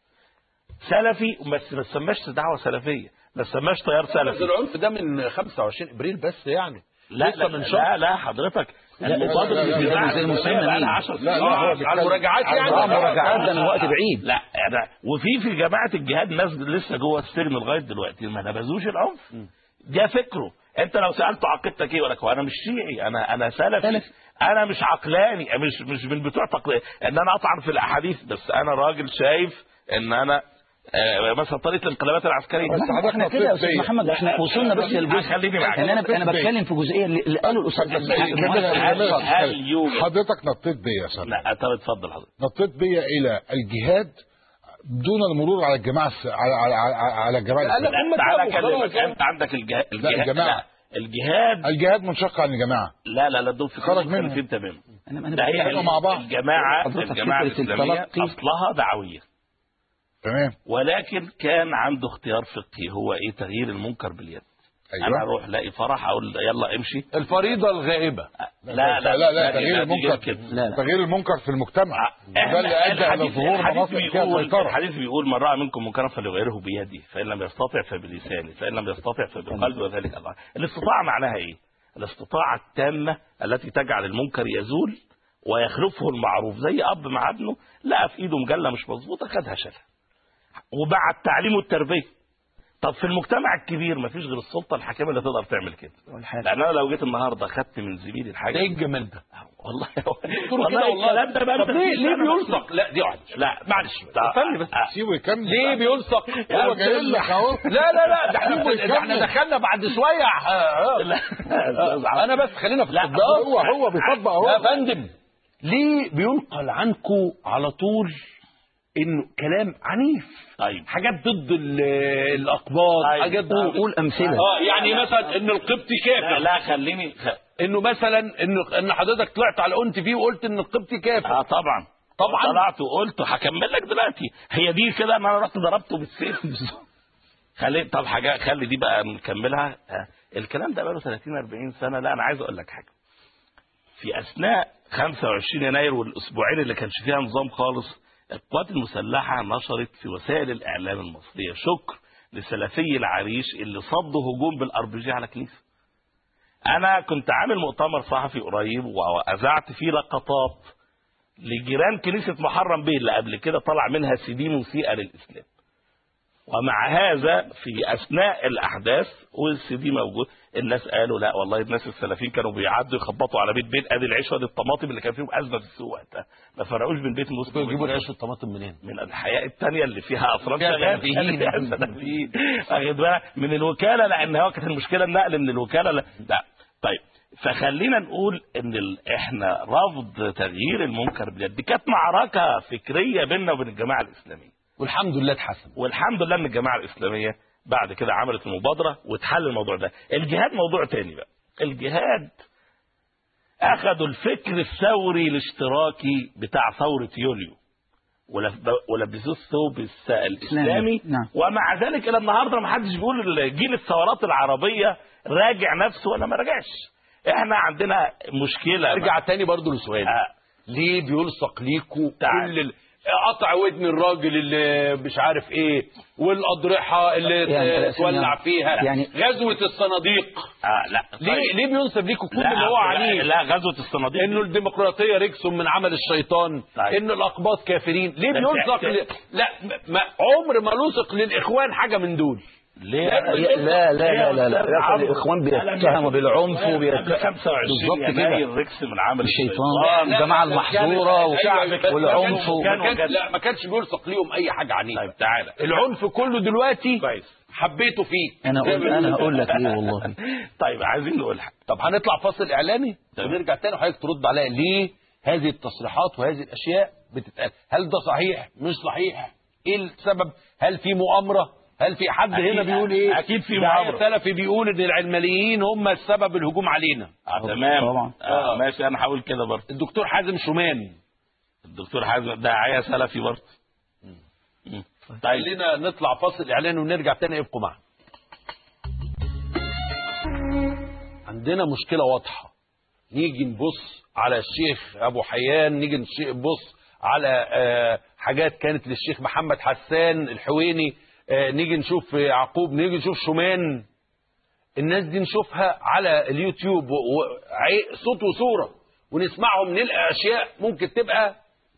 سلفي بس ما تسماش دعوة سلفية ما تسماش تيار بس سلفي العنف ده من 25 ابريل بس يعني لا لسه لا من لا, شهر. لا حضرتك لا، المبادرة لا، لا، اللي لا، بتاعت زي المسمى السلفية بقى لها مين؟ 10 لا، لا، سنين. هو على بيتكلم- المراجعات يعني اه مراجعات ده من وقت بعيد لا انا وفي في جماعه الجهاد ناس لسه جوه السجن لغايه دلوقتي ما نبذوش العنف ده فكره انت لو سالته عقيدتك ايه يقول لك هو انا مش شيعي انا انا سلفي سلفي. انا مش عقلاني مش مش من بتوع تقليد ان انا اطعن في الاحاديث بس انا راجل شايف ان انا آه، مثلا طريقه الانقلابات العسكريه بس لا، احنا كده يا استاذ محمد احنا وصلنا بس للجزء خليني معاك. يعني انا انا بتكلم في جزئيه اللي اللي قاله الاستاذ هل- هل يوجد- حضرتك نطيت بيا يا سلام لا طب اتفضل حضرتك نطيت بيا الى الجهاد دون المرور على الجماعه الس- على على على, على الجماعه لا، لا، الإسلامية. هم تعالى تابوا اكلمك خلاص. انت عندك الجهاد الجهاد الجماعة. لا، الجهاد الجهاد منشق عن الجماعه لا لا لا دول في خرج منهم. مختلفين تماما انا انا ده هي بيتكلموا مع بعض. الجماعة حضرتك الجماعة فكرة الإسلامية التلقي- أصلها دعوية تمام ولكن كان عنده اختيار فقهي هو إيه تغيير المنكر باليد أنا ايوه أروح ألاقي فرح أقول يلا امشي الفريضه الغائبه لا لا لا لا تغيير دي- دي غير المنكر كده. لا، لا. تغيير المنكر في المجتمع إحنا ده اللي ادى الى الحديث- ظهور الحديث مناطق فيها بيقول سيطره الحديث بيقول من رأى منكم منكرا فليغيره بيده فإن لم يستطع فبلسانه فإن لم يستطع فبقلبه وذلك الله الاستطاعة معناها إيه؟ الاستطاعة التامة التي تجعل المنكر يزول ويخلفه المعروف زي أب مع ابنه لقى في إيده مجلة مش مظبوطة خدها شالها ومع التعليم والتربية طب في المجتمع الكبير مفيش غير السلطة الحاكمة اللي تقدر تعمل كده والحاجة. لان انا لو جيت النهارده خدت من زميلي الحاجه ايه الجمال ده والله دكتور كده والله الكلام ده بقى طب ليه ليه بيلصق لا دي واحده لا معلش استني بس سيبه يكمل ليه بيلصق هو جاي لك اهو لا لا لا ده احنا سيبه ده احنا يكمل. دخلنا بعد شويه آه، آه. انا بس خلينا في لا، الطب هو هو بيطبق يا اهو فندم ليه بينقل عنكم على طول انه كلام عنيف طيب حاجات ضد ال- الاقباط طيب. حاجات قول ضد قول امثله اه يعني مثلا ان القبطي لا, كافر لا خليني خ... انه مثلا انه ان حضرتك طلعت على اون تي في وقلت ان القبطي كافر اه طبعا طبعا. طلعت وقلت هكمل لك دلوقتي هي دي كده ان انا رحت ضربته بالسيف خلي طب حاجه خلي دي بقى نكملها آه. الكلام ده بقاله 30 40 سنه لا انا عايز اقول لك حاجه في اثناء 25 يناير والاسبوعين اللي كانش فيها نظام خالص القوات المسلحه نشرت في وسائل الاعلام المصريه شكر لسلفي العريش اللي صدوا هجوم بالاربجي على كنيسه انا كنت عامل مؤتمر صحفي قريب واذعت فيه لقطات لجيران كنيسه محرم بيه اللي قبل كده طلع منها سي دي مسيئه للاسلام ومع هذا في اثناء الاحداث والسي دي موجود الناس قالوا لا والله الناس السلفيين كانوا بيعدوا يخبطوا على بيت بيت ادي العيش وادي الطماطم اللي كان فيهم ازمه في السوق وقتها ما فرقوش بين بيت مسلم يجيبوا وبين العيش والطماطم منين من الحياة التانية اللي فيها أفراد فيها شغالة. سلفيين. فيها سلفيين. واخد بالك؟ من الوكالة لأن هو كانت المشكلة النقل من الوكالة لا, لا. طيب فخلينا نقول ان ال... احنا رفض تغيير المنكر بجد دي كانت معركة فكرية بيننا وبين الجماعة الإسلامية والحمد لله اتحسن والحمد لله ان الجماعة الإسلامية بعد كده عملت المبادرة واتحل الموضوع ده الجهاد موضوع تاني بقى الجهاد أخذوا الفكر الثوري الاشتراكي بتاع ثورة يوليو ولب- ولبسوه الثوب الس- الإسلامي نعم. ومع ذلك إلى النهاردة ما حدش بيقول جيل الثورات العربية راجع نفسه ولا ما راجعش احنا عندنا مشكلة ارجع تاني برضو لسؤالي آه. ليه بيلصق ليكوا تعال. كل ال... قطع ودن الراجل اللي مش عارف ايه والاضرحه اللي يعني تولع فيها يعني- غزوه الصناديق آه لا ليه طيب. ليه بينسب ليكم كل لا اللي هو لا, عليه لا غزوه الصناديق انه الديمقراطيه رجس من عمل الشيطان طيب. ان الاقباط كافرين ليه ده بيلصق تحت- ل... لا ما عمر ما لصق للاخوان حاجه من دول ليه لا لا لا لا لا يا أخي الإخوان بيتهموا بالعنف قبل وبيتهموا 25 بالظبط يناير كده ركس من عمل الشيطان الجماعة المحظورة والعنف والعنف ما كانش لا ما كانش بيلصق ليهم اي حاجه عنيفه طيب تعالى العنف كله دلوقتي كويس حبيته فيه أنا أقول أنا هقول لك ليه والله طيب عايزين نقول حاجه طب هنطلع فاصل اعلاني تمام. ونرجع تاني وحضرتك ترد عليا ليه هذه التصريحات وهذه الاشياء بتتقال هل ده صحيح مش صحيح ايه السبب هل في مؤامره هل في حد أكيد- هنا بيقول ايه أكيد في داعية مؤامرة. سلفي بيقول ان العلمانيين هم السبب الهجوم علينا آه تمام طبعا. آه ماشي انا هقول كده برضه الدكتور حازم شومان الدكتور حازم داعيه سلفي برضه مم. طيب خلينا نطلع فاصل اعلاني ونرجع تاني ابقوا معنا عندنا مشكلة واضحة نيجي نبص على الشيخ أبو حيان نيجي نش- نبص على آه، حاجات كانت للشيخ محمد حسان الحويني آه، نيجي نشوف يعقوب نيجي نشوف شومان الناس دي نشوفها على اليوتيوب و- وعي- صوت وصورة ونسمعهم نلقى أشياء ممكن تبقى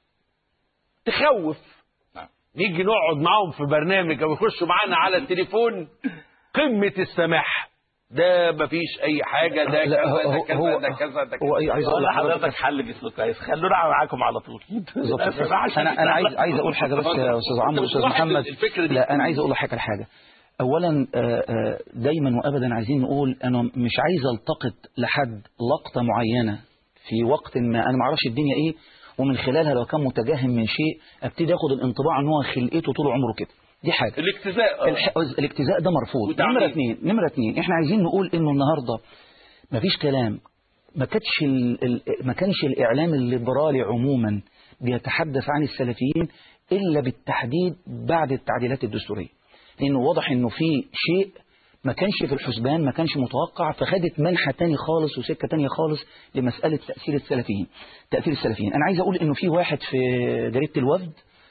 تخوف نعم. نيجي نقعد معاهم في برنامج او يخشوا معانا على التليفون قمة السماح ده مفيش اي حاجة ده لا، كذا ده هو- كذا هو- ده كذا ده هو كذا إيه عايز أقول والله لحضرتك حضرتك حل جسمه كويس خلونا معاكم على طول بالظبط بس انا انا عايز عايز اقول حاجه بس يا استاذ عمرو واستاذ بتلاحظ محمد الفكرة دي؟ لا انا عايز اقول حاجه الحاجه اولا آه، آه، دايما وابدا عايزين نقول انا مش عايز التقط لحد لقطه معينه في وقت ما انا ما اعرفش الدنيا ايه ومن خلالها لو كان متجهم من شيء ابتدي اخد الانطباع ان هو خلقته طول عمره كده دي حاجه الاجتزاء آه. الح... الاجتزاء ده مرفوض وتعميم. نمرة اتنين نمرة اتنين احنا عايزين نقول انه النهاردة مفيش كلام ما كانش ال... ال... ما كانش الاعلام الليبرالي عموما بيتحدث عن السلفيين الا بالتحديد بعد التعديلات الدستورية لانه واضح انه في شيء ما كانش في الحسبان ما كانش متوقع فخدت منحة تاني خالص وسكة تانية خالص لمسألة تأثير السلفيين تأثير السلفيين أنا عايز أقول إنه في واحد في جريدة الوفد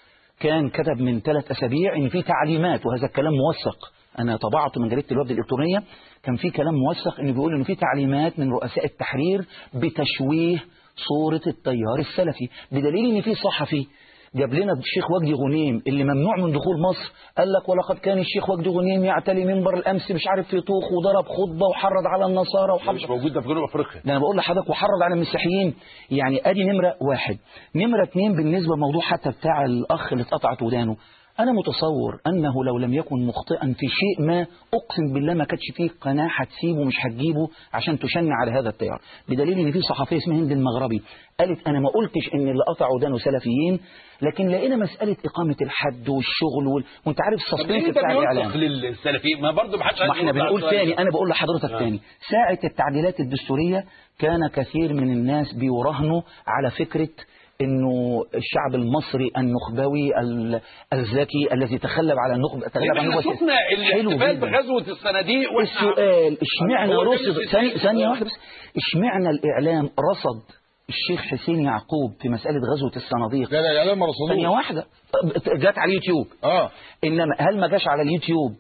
كان كتب من ثلاث أسابيع إن في تعليمات وهذا الكلام موثق أنا طبعته من جريدة الوفد الإلكترونية كان في كلام موثق إنه بيقول إنه في تعليمات من رؤساء التحرير بتشويه صورة التيار السلفي بدليل إن في صحفي جاب لنا الشيخ وجدي غنيم اللي ممنوع من دخول مصر قال لك ولقد كان الشيخ وجدي غنيم يعتلي منبر الامس مش عارف في طوخ وضرب خطبه وحرض على النصارى وحرض مش موجود ده في جنوب افريقيا ده انا بقول لحضرتك وحرض على المسيحيين يعني ادي نمره واحد نمره اتنين بالنسبه لموضوع حتى بتاع الاخ اللي اتقطعت ودانه انا متصور انه لو لم يكن مخطئا في شيء ما اقسم بالله ما كانتش فيه قناه هتسيبه مش هتجيبه عشان تشن على هذا التيار بدليل ان في صحفيه اسمها هند المغربي قالت انا ما قلتش ان اللي قطعوا ودانه سلفيين لكن لقينا مساله اقامه الحد والشغل وال... وانت عارف طب السسبنس ليه ده بتاع الاعلام بينسخ للسلفيين ما برضه ما حدش ما عايز احنا يرد على بنقول السؤال تاني ده. انا بقول لحضرتك آه. تاني ساعة التعديلات الدستورية كان كثير من الناس بيراهنوا على فكرة انه الشعب المصري النخبوي ال- الذكي الذي تخلب على النخبة تغلب على احنا النخبة شفنا حلو الاحتفال جدا. بغزوة الصناديق وإحنا- السؤال اشمعنى هو ده رصد اللي- ثانية ثانية واحدة بس اشمعنى الاعلام رصد الشيخ حسين يعقوب في مسألة غزوة الصناديق لا لا الاعلام ما ثانية رصدوش واحدة جت على اليوتيوب اه انما هل ما جاش على اليوتيوب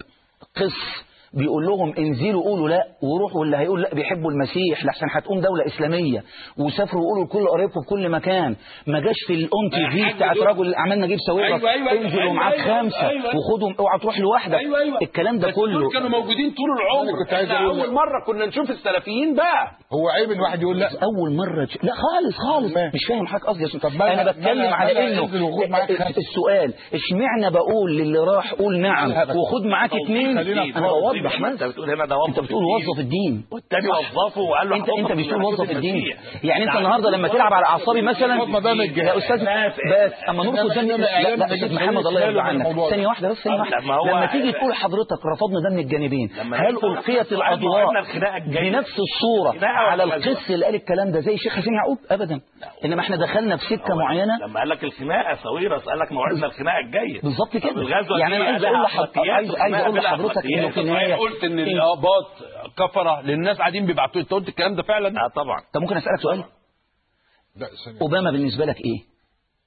قس بيقول لهم انزلوا قولوا لا وروحوا اللي هيقول لا بيحبوا المسيح لحسن هتقوم دولة إسلامية وسافروا وقولوا لكل قريبكم في كل مكان ما جاش في الاون تي في حاج بتاعت دول. رجل الأعمال نجيب ساويرس أيوة، أيوة، أيوة، انزلوا أيوة، معاك أيوة، خمسة أيوة، أيوة. وخدهم اوعى تروح لوحدك ايوه ايوه الكلام ده بس دول كله كانوا موجودين طول العمر أنا كنت عايز إحنا أقول اول لك. مره كنا نشوف السلفيين بقى هو عيب ان واحد يقول لا اول مره تش... لا خالص خالص ما- مش فاهم حضرتك قصدي يا أستاذ. طب ما انا أنا- بتكلم ما أنا- على ما أنا انه أنزل وخد معاك خمسة. السؤال اشمعنى بقول للي راح قول نعم لا، بس- وخد معاك اثنين خلينا- انا بوضح ما انت بس بتقول هنا ده وظف انت بتقول الدين. وظف الدين والتاني وظفه وقال له انت هوظف انت مش بتقول المسيح. وظف الدين المسيح. يعني انت النهارده لما تلعب على اعصابي مثلا خد مدام الجهاد. يا استاذ بس اما نرفض دم إنما لا إعلام لا نجيب استاذ محمد الله يرضى خلال عنك الموضوع ده. ثانيه واحده بس ثانيه واحده لما هو- لما تيجي تقول حضرتك رفضنا دم الجانبين لما هل نيجي القيت نقول الاضواء عندنا الخناقة الجاية. بنفس الصوره خناقة على ولا القس اللي قال الكلام ده زي الشيخ حسين يعقوب ابدا انما احنا دخلنا في سكه هو معينه لما قال لك الخناقه ساويرس قال لك موعدنا الخناقه الجايه بالظبط طب كده الغزوه يعني دي انا عايز لها اقول لحضرتك أخلاقيات عايز عايز وخناقة اقول بلا لحضرتك انه في أخلاقيات. النهايه قلت ان إيه؟ الاباط كفره للناس قاعدين بيبعتوا انت قلت الكلام ده فعلا اه طبعا طب ممكن اسالك سؤال لا ثانية. اوباما بالنسبه لك ايه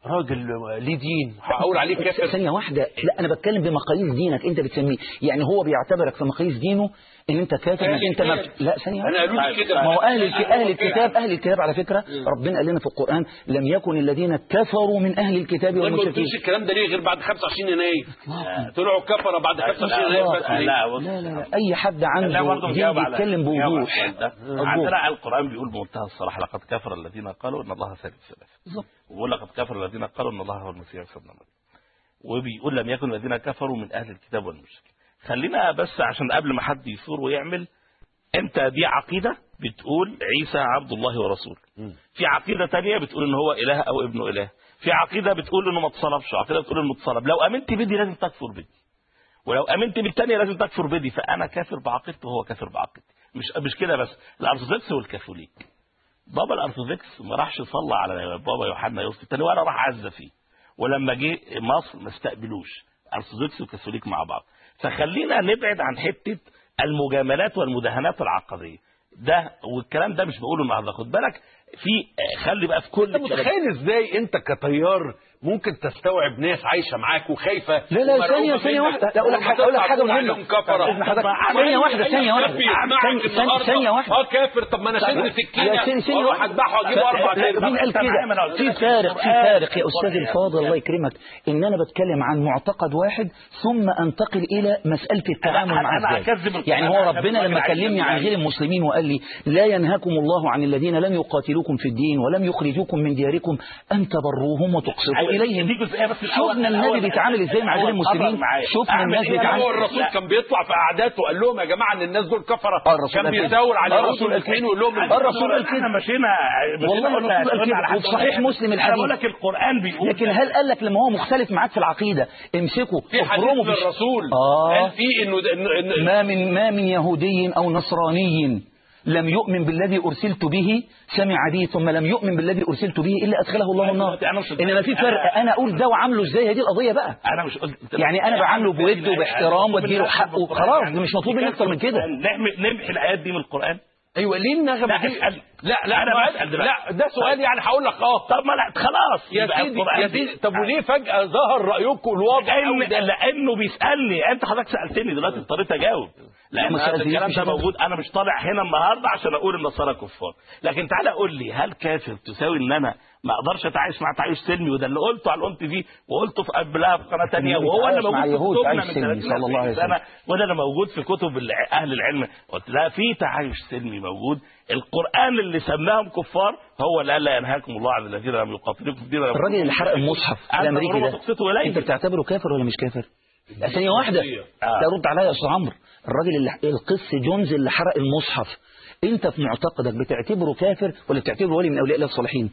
راجل ليه دين هقول عليه كافر ثانية واحدة لا أنا بتكلم بمقاييس دينك أنت بتسميه يعني هو بيعتبرك في مقاييس دينه إن أنت كافر إنك أنت ما لا ثانية انا واحدة قالوا لي كده ما هو أهل الك- أهل الكتاب أهل الكتاب على فكرة ربنا قال لنا في القرآن لم يكن الذين كفروا من أهل الكتاب ما والمشركين قلتوش الكلام ده ليه غير بعد 25 يناير طلعوا كفره بعد 25 يناير بس ليه؟ لا بص لا لا لا أي حد لا عنده برضه دين نجاوب على- بيتكلم نجاوب على بوضوح السؤال ده. أرجوك. عندنا القرآن بيقول بمنتهى الصراحة لقد كفر الذين قالوا إن الله ثالث ثلاثة بالظبط. ويقول لقد كفر الذين قالوا إن الله هو المسيح عيسى ابن مريم وبيقول لم يكن الذين كفروا من أهل الكتاب والمشركين خلينا بس عشان قبل ما حد يثور ويعمل انت دي عقيدة بتقول عيسى عبد الله ورسوله في عقيدة تانية بتقول ان هو اله او ابن اله في عقيدة بتقول انه ما اتصلبش عقيدة بتقول انه اتصلب لو امنت بدي لازم تكفر بدي ولو امنت بالتانية لازم تكفر بدي فانا كافر بعقيدته وهو كافر بعقيدتي مش مش كده بس الارثوذكس والكاثوليك بابا الارثوذكس ما راحش صلى على بابا يوحنا يوسف الثاني ولا راح عزى فيه ولما جه مصر ما استقبلوش ارثوذكس وكاثوليك مع بعض فخلينا نبعد عن حته المجاملات والمداهنات العقديه ده والكلام ده مش بقوله النهارده خد بالك في خلي بقى في كل انت متخيل ازاي انت كطيار ممكن تستوعب ناس عايشه معاك وخايفه لا لا ومرعوبة ثانية ثانية منك، واحدة لا أقول لك ولما حاجة أقول لك تطلع حاجة تقول مهمة عليهم كفره إذن حضرتك ثانية واحدة ثانية واحدة يسمعك ثانية- النهارده ثانية واحدة اه كافر طب ما انا شد سكينه يا سيدي سيدي واروح اذبحه واجيب اربع لا، تربع. مين قال كده في فارق في فارق يا استاذ الفاضل الله يكرمك ان انا بتكلم عن معتقد واحد ثم انتقل الى مساله التعامل أنا- معاه أنا ازاي أكذب القرآن يعني هو عشان ربنا الراجل لما عايز كلمني عن يعمل غير المسلمين وقال لي لا ينهاكم الله عن الذين لم يقاتلوكم في الدين ولم يخرجوكم من دياركم ان تبروهم وتقسطوا أيوة، اليهم دي جزئية بس الأول- شفنا النبي الأول- بيتعامل ازاي مع غير الأول المسلمين قرر معايا. شفنا أعمل الناس إيه؟ بيتعامل هو الرسول لا. كان بيطلع في قعداته وقال لهم يا جماعه ان الناس دول كفره آه، الرسول كان قال كده. بيزور على آه، الرسول الرسول قال كده. المسلمين ويقول لهم آه، الرسول قال احنا كده. مشينا مشينا والله قلنا- الرسول قال قلنا كده. على حد وفي صحيح واحد. مسلم انا الحديث. بقول لك القرآن بيقول لكن هل قال لك لما هو مختلف معاك في العقيده امسكه في حديث افرمه في للرسول آه. قال فيه انه إنه- إنه- ما من ما من يهودي او نصراني لم يؤمن بالذي ارسلت به سمع به ثم لم يؤمن بالذي ارسلت به الا ادخله الله النار أنا مش- انما في فرق انا اقول ده وعامله ازاي هي دي القضيه بقى انا مش قلت يعني أنا بعامله بود وباحترام وأديله حقه. خلاص، مش مطلوب مني أكتر من كده. نحمي- نمحي الايات دي من القرآن ايوه ليه النغمه لا، دي اسأل. لا لا أنا ما- بسأل دلوقتي. لا ده سؤال يعني هقول لك اه طب ما لا خلاص يا يبقى سيدي القرآن يا بي- سيدي طب وليه فجاه ظهر رايكم الواضح قوي لأن ده لانه بيسالني انت حضرتك سالتني دلوقتي اضطريت اجاوب لان ما هذا سألتنيش الكلام مش ده أنا. موجود انا مش طالع هنا النهارده عشان اقول النصارى كفار لكن تعالى قول لي هل كافر تساوي ان انا ما اقدرش اتعايش مع تعايش سلمي وده اللي قلته على الام تي في وقلته في قبلها في قناه ثانيه وهو اللي بيتعايش مع موجود في يهود كتبنا تعايش من سلمي 30 صلى الله عليه وسلم. سنه وده اللي موجود في كتب الع- اهل العلم قلت لا في تعايش سلمي موجود القران اللي سماهم كفار هو اللي قال لا ينهاكم الله عن الذين لم يقاتلوكم في الدين ولم الراجل اللي حرق المصحف أنت الامريكي غربة ده تقسطه إليه. انت بتعتبره كافر ولا مش كافر لا، ثانيه واحده آه. ترد عليا يا استاذ عمرو الراجل اللي القس جونز اللي حرق المصحف انت في معتقدك بتعتبره كافر ولا بتعتبره ولي من اولياء الله الصالحين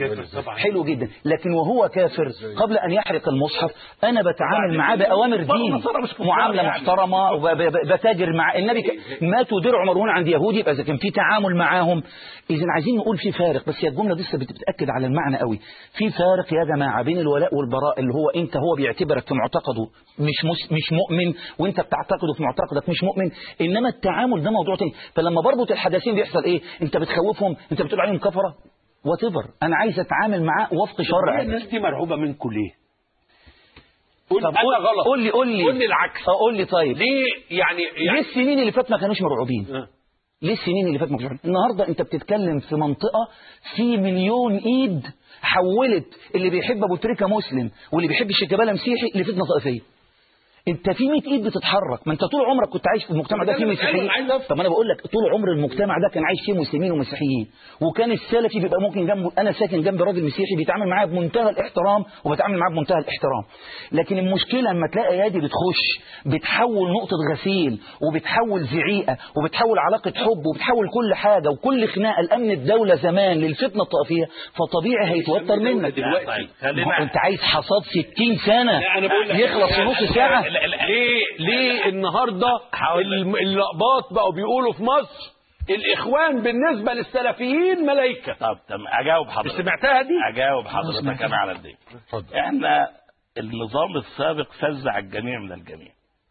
حلو جدا لكن وهو كافر قبل ان يحرق المصحف انا بتعامل معاه باوامر برضه دين النصارى مش كفار معامله يعني. محترمه وبتاجر مع النبي ك- ماتوا درع مرهون عند يهودي يبقى اذا كان في تعامل معاهم اذا عايزين نقول في فارق بس هي الجمله دي لسه بت- بتاكد على المعنى قوي في فارق يا جماعه بين الولاء والبراء اللي هو انت هو بيعتبرك في معتقده مش مس مش مؤمن وانت بتعتقده في معتقدك مش مؤمن انما التعامل ده موضوع تاني فلما بربط الحدثين بيحصل ايه انت بتخوفهم انت بتقول عليهم كفره وات انا عايز اتعامل معاه وفق ليه شرع الناس دي مرعوبه منكم ليه؟ قول طب انا قول- غلط قول لي قول لي قول لي العكس اه قول لي طيب ليه يعني ليه يعني السنين اللي فاتت ما كانوش مرعوبين آه. ليه السنين اللي فاتت ما كانوش مرعوبين النهارده انت بتتكلم في منطقه في مليون ايد حولت اللي بيحب ابو تريكه مسلم واللي بيحب الشيكابالا مسيحي لفتنه طائفيه انت في 100 ايد بتتحرك ما انت طول عمرك كنت عايش في المجتمع ده ده فيه اللي بسأله، مسيحيين أنا عايز أفهم. طب انا بقول لك طول عمر المجتمع ده كان عايش فيه مسلمين ومسيحيين وكان السلفي بيبقى ممكن جنبه انا ساكن جنب راجل مسيحي بيتعامل معايا بمنتهى الاحترام وبتعامل معاه بمنتهى الاحترام لكن المشكله لما تلاقي ايادي بتخش بتحول نقطه غسيل وبتحول زعيقه وبتحول علاقه حب وبتحول كل حاجه وكل خناقه الامن الدوله زمان للفتنه الطائفيه فطبيعي هيتوتر منك دلوقتي. طيب، ما خلينا هو انت عايز حصاد 60 سنه لا، أنا بقول لك- يخلص في نص ساعه لا، لا، ليه ليه النهارده الم- اللقباط بقوا بيقولوا في مصر الاخوان بالنسبه للسلفيين ملائكه طب تمام اجاوب مش حضرتك سمعتها دي؟ اجاوب حضرتك انا على دي اتفضل احنا النظام السابق فزع الجميع من الجميع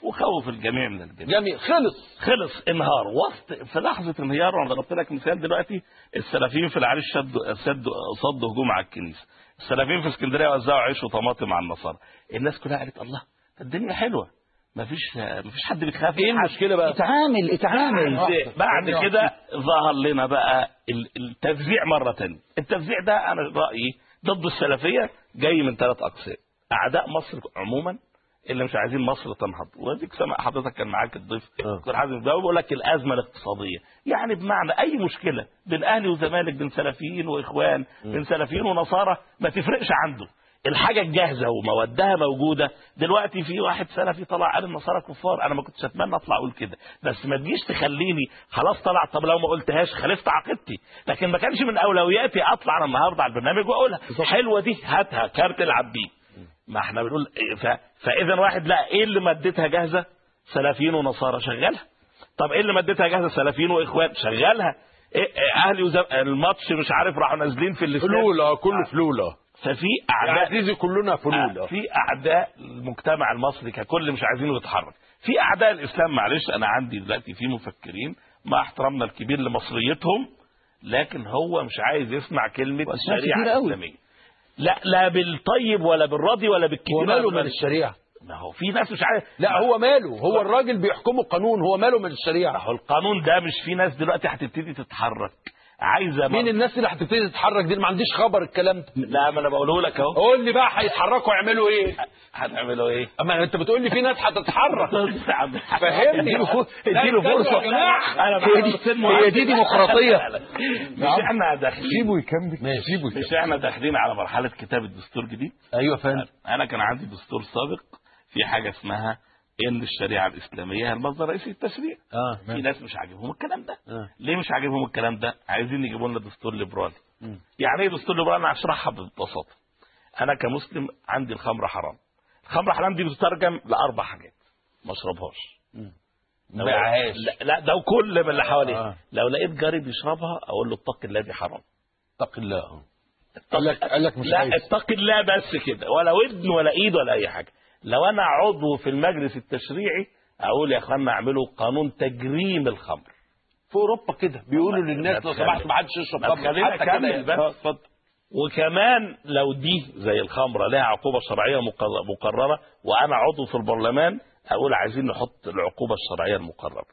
وخوف الجميع من الجميع جميل خلص خلص انهار وسط في لحظه انهيار وانا ضربت لك مثال دلوقتي السلفيين في العريش شدوا سدوا صدوا هجوم على الكنيسه السلفيين في اسكندريه وزعوا عيش وطماطم على النصارى الناس كلها قالت الله الدنيا حلوه مفيش مفيش حد بيخاف ايه من حد. المشكله بقى اتعامل اتعامل بعد, بعد كده ظهر لنا بقى ال- التفزيع مرة تانية التفزيع ده أنا رأيي ضد السلفية جاي من ثلاث أقسام أعداء مصر عموما اللي مش عايزين مصر تنهض واديك سامع حضرتك كان معاك الضيف آه. دكتور حازم ده بيقول لك الازمه الاقتصاديه يعني بمعنى اي مشكله بين اهلي وزمالك بين سلفيين واخوان بين سلفيين ونصارى ما تفرقش عنده الحاجه الجاهزه ومودها موجوده دلوقتي في واحد سلفي طلع قال النصارى كفار انا ما كنتش اتمنى اطلع اقول كده بس ما تجيش تخليني خلاص طلع طب لو ما قلتهاش خالفت عقيدتي لكن ما كانش من اولوياتي اطلع انا النهارده على البرنامج واقولها حلوه دي هاتها كارت العب بيه ما احنا بنقول إيه، ف... فاذا واحد لا ايه اللي مادتها جاهزه سلفيين ونصارى شغلها طب ايه اللي مادتها جاهزه سلفيين واخوان شغلها إيه إيه اهلي وزم... الماتش مش عارف راحوا نازلين في الاستاد فلول اه كله فلول اه ففي يا اعداء عزيزي كلنا فلول اه في اعداء المجتمع المصري ككل مش عايزينه يتحرك في اعداء الاسلام معلش انا عندي دلوقتي في مفكرين مع احترامنا الكبير لمصريتهم لكن هو مش عايز يسمع كلمه وأسماء الشريعه كتيرة أوي. الاسلاميه لا لا بالطيب ولا بالراضي ولا بالكتير وماله ولا من الشريعه ما هو في ناس مش عارف لا هو ماله هو الراجل بيحكمه قانون هو ماله من ما الشريعه هو القانون ده مش في ناس دلوقتي هتبتدي تتحرك عايزه مين مر- الناس اللي هتبتدي تتحرك دي اللي ما عنديش خبر الكلام ده لا ما انا بقوله لك اهو قول لي بقى هيتحركوا يعملوا ايه هنعملوا ايه اما انت بتقول لي في ناس هتتحرك فهمني اديله فرصه اديله لا، فرصه يا جماعة. انا هي دي- هي دي ديمقراطية. مش احنا داخلين سيبه يكمل سيبه مش احنا داخلين على مرحله كتابه دستور جديد ايوه فاهم انا كان عندي دستور سابق في حاجه اسمها ان الشريعه الاسلاميه هي المصدر الرئيسي للتشريع اه في ناس مش عاجبهم الكلام ده آه. ليه مش عاجبهم الكلام ده عايزين يجيبوا لنا دستور ليبرالي يعني ايه دستور ليبرالي انا هشرحها ببساطه انا كمسلم عندي الخمر حرام الخمر حرام دي بتترجم لاربع حاجات ما اشربهاش ما بيعهاش. لا, لا ده وكل من اللي حواليه آه. لو لقيت جاري بيشربها اقول له اتق الله دي حرام اتق الله اه قال لك قال لك مش لا عايز اتق الله بس كده ولا ودن ولا ايد ولا اي حاجه لو انا عضو في المجلس التشريعي اقول يا اخوانا اعملوا قانون تجريم الخمر في اوروبا كده بيقولوا للناس لو سمحت ما حدش يشرب ما خمر تخلينا حتى كده اكمل يعني. بس آه، اتفضل وكمان لو دي زي الخمره لها عقوبه شرعيه مقر- مقرره وانا عضو في البرلمان اقول عايزين نحط العقوبه الشرعيه المقرره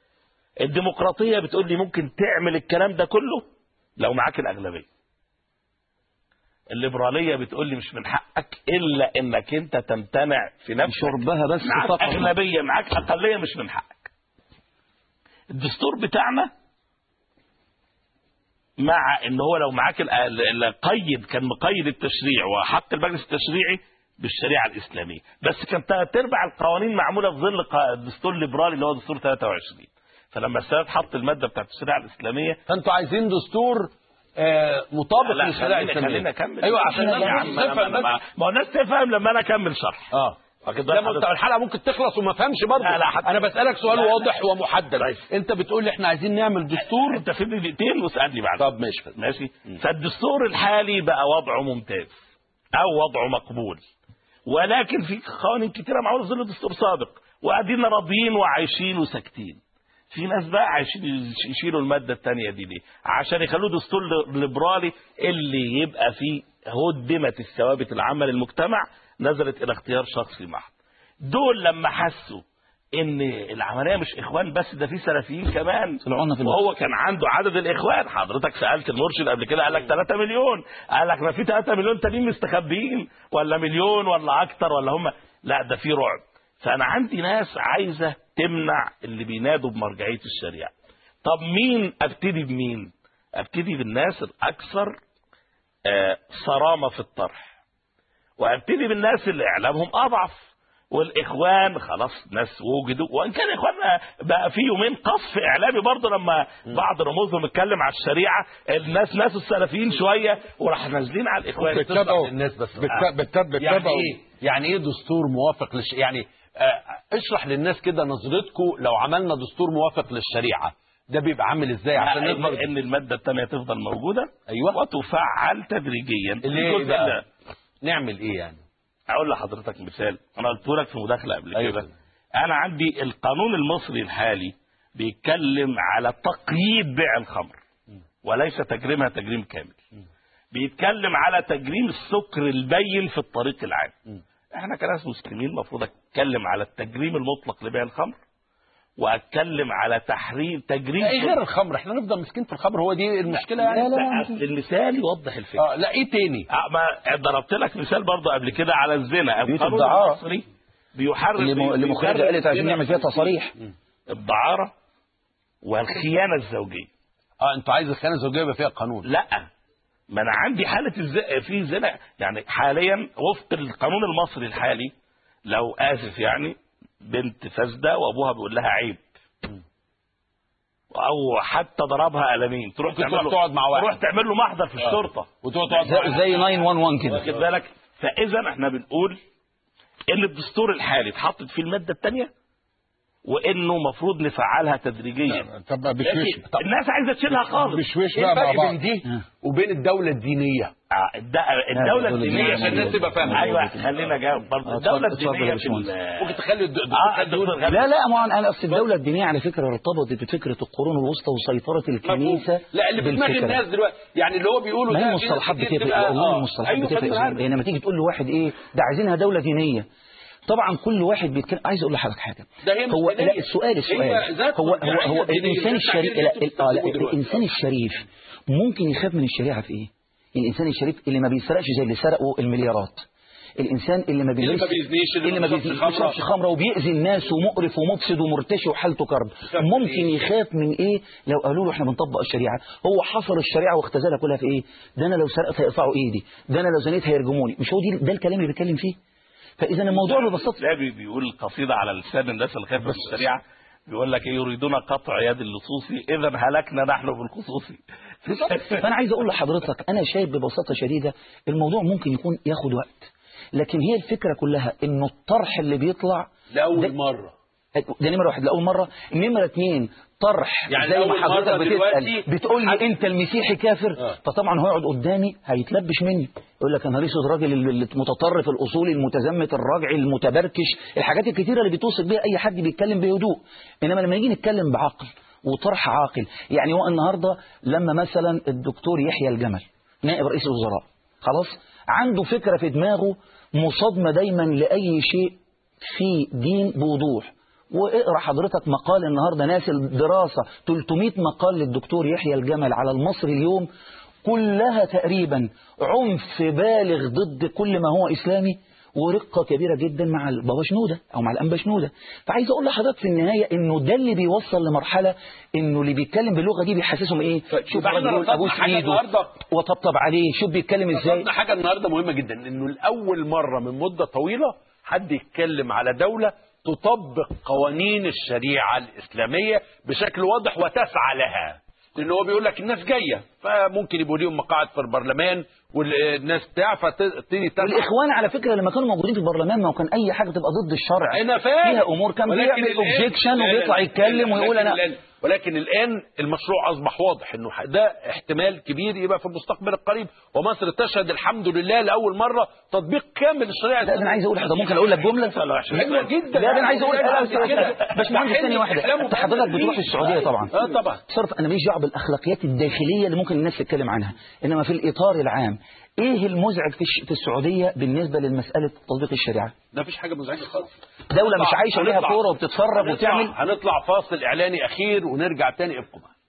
الديمقراطيه بتقول لي ممكن تعمل الكلام ده كله لو معاك الاغلبيه الليبراليه بتقول لي مش من حقك الا انك انت تمتنع في نفسك شربها بس معاك فقط اغلبيه معاك اقليه مش من حقك الدستور بتاعنا مع ان هو لو معاك ال- ال- القيد كان مقيد التشريع وحق المجلس التشريعي بالشريعه الاسلاميه بس كان ثلاث ارباع القوانين معموله في ظل ق- الدستور الليبرالي اللي هو دستور 23 فلما السيد حط الماده بتاعت الشريعه الاسلاميه فانتوا عايزين دستور آه، مطابق لا للشريعه خلينا الاسلاميه خلينا اكمل ايوه عشان يا الناس عم أنا- تفهم أنا- بس ما هو الناس تفهم لما انا اكمل شرح اه واخد بالك لا ما انت حضرتك؟ الحلقه ممكن تخلص وما فهمش برضه لا، لا، حتى- انا بسالك سؤال لا، لا. واضح ومحدد طيب. انت بتقول لي احنا عايزين نعمل دستور انت سيبني دقيقتين واسالني بعد طب ماشي ماشي فالدستور الحالي بقى وضعه ممتاز او وضعه مقبول ولكن في قوانين كتيره معموله في ظل دستور سابق وقاعدين راضيين وعايشين وساكتين في ناس بقى عايشين يش- يشيلوا الماده الثانيه دي ليه؟ عشان يخلوه دستور ل- ليبرالي اللي يبقى فيه هدمت الثوابت العامه للمجتمع نزلت الى اختيار شخصي محض. دول لما حسوا ان العمليه مش اخوان بس ده في سلفيين كمان طلعونا في وهو كان عنده عدد الاخوان حضرتك سالت المرشد قبل كده قال لك 3 مليون قال لك ما في 3 مليون تانيين مستخبيين ولا مليون ولا اكتر ولا هم لا ده في رعب فانا عندي ناس عايزه تمنع اللي بينادوا بمرجعيه الشريعه طب مين ابتدي بمين ابتدي بالناس الاكثر آه، صرامه في الطرح وابتدي بالناس اللي اعلامهم اضعف والاخوان خلاص ناس وجدوا وان كان اخواننا بقى في يومين قصف اعلامي برضه لما بعض رموزهم اتكلم على الشريعه الناس ناس السلفيين شويه وراح نازلين على الاخوان بتتابعوا الناس بس بت- بت- يعني بتتابعوا ايه يعني ايه دستور موافق للش... يعني آه اشرح للناس كده نظرتكم لو عملنا دستور موافق للشريعه ده بيبقى عامل ازاي عشان ان نقدر إن الماده الثانيه تفضل موجوده ايوه وتفعل تدريجيا اللي هي إيه الجزء بقى؟ ده. نعمل ايه يعني اقول لحضرتك مثال انا قلت لك في مداخله قبل أيوة. كده انا عندي القانون المصري الحالي بيتكلم على تقييد بيع الخمر وليس تجريمها تجريم كامل بيتكلم على تجريم السكر البين في الطريق العام احنا كناس مسلمين المفروض اتكلم على التجريم المطلق لبيع الخمر واتكلم على تحريم تجريم ايه غير الخمر احنا نفضل ماسكين في الخمر هو دي المشكله يعني لا لا أصل المثال يوضح الفكره اه لا ايه تاني آه، ما ضربت لك مثال برضه قبل كده على الزنا بيوت القانون الدعارة. المصري بيحرم اللي م- اللي مخرجة بيحرم قالت عايزين الزنا نعمل فيها في تصاريح الدعارة والخيانة الزوجية اه انتوا عايز الخيانه الزوجيه يبقى فيها قانون لا ما انا عندي حالة الز... في زنا يعني حاليا وفق القانون المصري الحالي لو اسف يعني بنت فاسدة وابوها بيقول لها عيب او حتى ضربها قلمين تروح ممكن تعمل تروح له تقعد مع واحد. تروح تعمل له محضر في الشرطة وتقعد تقعد زي, زي 911 كده واخد بالك فاذا احنا بنقول ان الدستور الحالي اتحطت فيه الماده الثانيه وانه المفروض نفعلها تدريجيا طب ما بشوش لكن الناس عايزه تشيلها خالص بشوش ايه بقى مع الفرق بعض بين دي وبين الدوله الدينيه آه، الد- الدوله الدولة الدينيه الدينية عشان الناس تبقى فاهمة. ايوه خلينا جاوب برضه آه، الدوله اتفضل- اتفضل يا الدينيه في باشمهندس. ال- ممكن تخلي الد- الدكتور اه خالد يقول الدكتور لا لا ما هو انا اصل الدوله الدينيه على فكره ارتبطت بفكره القرون الوسطى وسيطره الكنيسه مفهوم. لا اللي في دماغ بالفكرة. الناس دلوقتي يعني اللي هو بيقوله ما ده هي في ناس المصطلحات كتير بتفرق تبقى- والله آه. المصطلحات أيوة، بتفرق فأنا عارف. يعني لما تيجي تقول لواحد ايه ده عايزينها دوله دينيه طبعا كل واحد بيتكلم عايز اقول لحضرتك حاجه ده هي هو مش دينية. لا السؤال هي السؤال ذات هو هو مرجعية هو دينية. الانسان مش الشريف عارفين لا انتوا اه لا بتكتبوا دلوقتي. الانسان الشريف ممكن يخاف من الشريعه في ايه؟ الانسان الشريف اللي ما بيسرقش زي اللي سرقوا المليارات الانسان اللي ما اللي بيلبس ما بيزنيش، اللي اللي ما ما بيشربش بيشربش خمرة. خمره وبيأذي الناس ومقرف ومفسد ومرتشي وحالته كرب يخاف من ممكن إيه؟ يخاف من ايه لو قالوا له احنا بنطبق الشريعه هو حصر الشريعه واختزلها كلها في ايه ده انا لو سرقت هيقطعوا ايدي ده انا لو زنيت هيرجموني مش هو دي ده الكلام اللي بيتكلم فيه فاذا الموضوع ببساطه لا بي- بيقول قصيده على لسان الناس اللي خايفه من الشريعه بيقول لك إيه يريدون قطع يد اللصوص اذا هلكنا نحن بالخصوص فانا عايز اقول لحضرتك انا شايف ببساطه شديده الموضوع ممكن يكون ياخد وقت لكن هي الفكره كلها انه الطرح اللي بيطلع لاول ده- مره ده نمره واحد لاول مره نمره اثنين طرح يعني زي ما لأول حضرتك مرة بتسال دلوقتي بتقول حد- لي انت المسيحي كافر آه. فطبعا هو يقعد قدامي هيتلبش مني يقول لك انا ريسود راجل ال- المتطرف الاصولي المتزمت الراجعي المتبركش الحاجات الكتيره اللي بتوصف بيها اي حد بيتكلم بهدوء انما لما نيجي نتكلم بعقل وطرح عاقل يعني هو النهارده لما مثلا الدكتور يحيى الجمل نائب رئيس الوزراء خلاص عنده فكره في دماغه مصادمه دايما لاي شيء في دين بوضوح واقرا حضرتك مقال النهارده ناس الدراسه 300 مقال للدكتور يحيى الجمل على المصري اليوم كلها تقريبا عنف بالغ ضد كل ما هو اسلامي ورقة كبيرة جدا مع البابا شنودة أو مع الأنبا شنودة فعايز أقول لحضرتك في النهاية إنه ده اللي بيوصل لمرحلة إنه اللي بيتكلم باللغة دي بيحسسهم إيه شوف يبقى احنا الراجل يقول رصدنا أبوس حاجة إيده النهاردة. وطبطب عليه شوف بيتكلم إزاي قصدنا حاجه النهارده مهمه جدا انه لاول مره من مده طويله حد يتكلم على دوله تطبق قوانين الشريعه الاسلاميه بشكل واضح وتسعى لها لان هو بيقول لك الناس جايه فممكن يبقوا ليهم مقاعد في البرلمان والناس بتاع فتبتدي تسعى والإخوان على فكرة لما كانوا موجودين في البرلمان ما هو كان أي حاجة تبقى ضد الشرع انا فاهم فيها أمور كان ولكن بيعمل الآن- اوبجيكشن لا، لا، وبيطلع لا، يتكلم لا، ويقول ولكن أنا الآن ولكن الآن المشروع أصبح واضح أنه ده احتمال كبير يبقى في المستقبل القريب ومصر تشهد الحمد لله لأول مرة تطبيق كامل للشريعة لا ده انا عايز اقول حاجه ممكن اقول لك جمله حلوة جدا لا ده انا عايز اقول لا، لا، كده. باشمهندس ثانيه واحده انت حضرتك بتروح السعوديه طبعا اه طبعا صرف انا ماليش دعوه بالاخلاقيات الداخليه اللي ممكن الناس تتكلم عنها انما في الاطار العام ايه المزعج في الش- في السعوديه بالنسبه لمساله تطبيق الشريعه ما فيش حاجة مزعجة خالص دوله مش عايشه وليها هنطلع- كوره وبتتفرج هنطلع- وبتعمل هنطلع فاصل إعلاني أخير ونرجع تاني ابقوا معانا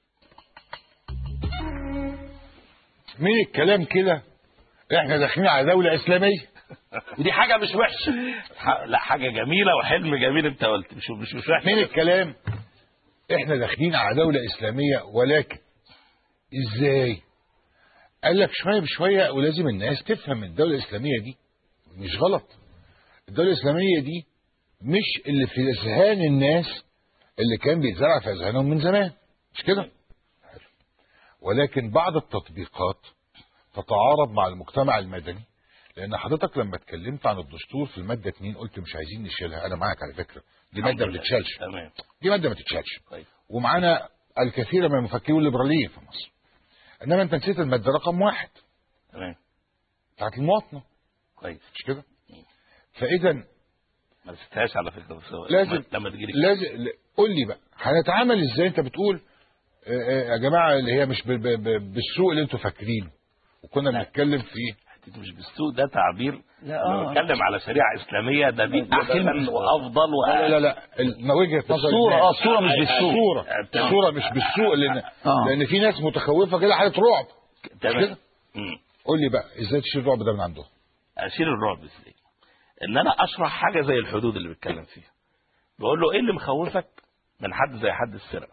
مين الكلام كده احنا داخلين على دولة اسلامية ودي حاجة مش وحشة ح- لا حاجه جميله وحلم جميل انت قلت مش مش مش وحش. مين الكلام احنا داخلين على دولة اسلامية ولكن ازاي قال لك شوية بشوية ولازم الناس تفهم الدولة الاسلامية دي مش غلط الدولة الاسلامية دي مش اللي في اذهان الناس اللي كان بيتزرع في اذهانهم من زمان مش كده حلو. ولكن بعض التطبيقات تتعارض مع المجتمع المدني لان حضرتك لما اتكلمت عن الدستور في الماده 2 قلت مش عايزين نشيلها انا معاك على فكره دي ماده ما تتشالش تمام دي ماده ما تتشالش كويس ومعانا الكثير من المفكرين الليبراليين في مصر انما انت نسيت الماده رقم واحد تمام بتاعت المواطنه كويس مش كده فاذا ما نسيتهاش على فكره بس هو لازم لما- لما تجي لك لازم ل- قول لي بقى هنتعامل ازاي انت بتقول آه، آه، يا جماعه اللي هي مش ب- ب- ب- بالسوق اللي انتوا فاكرينه وكنا بنتكلم فيه حتة مش بالسوق ده تعبير لا، لما آه. بتكلم على شريعه اسلاميه ده دي ده احسن كلمة- وافضل و لا لا لا ال- ما وجهه نظر الصورة الناس. اه الصورة مش بالسوق الصوره تمام. الصوره مش بالسوق لان آه. لان في ناس متخوفه كده حاله رعب تمام كده؟ مم. قول لي بقى ازاي تشيل الرعب ده من عندهم اشيل الرعب ازاي ان انا اشرح حاجه زي الحدود اللي بيتكلم فيها بقول له ايه اللي مخوفك من حد زي حد السرقه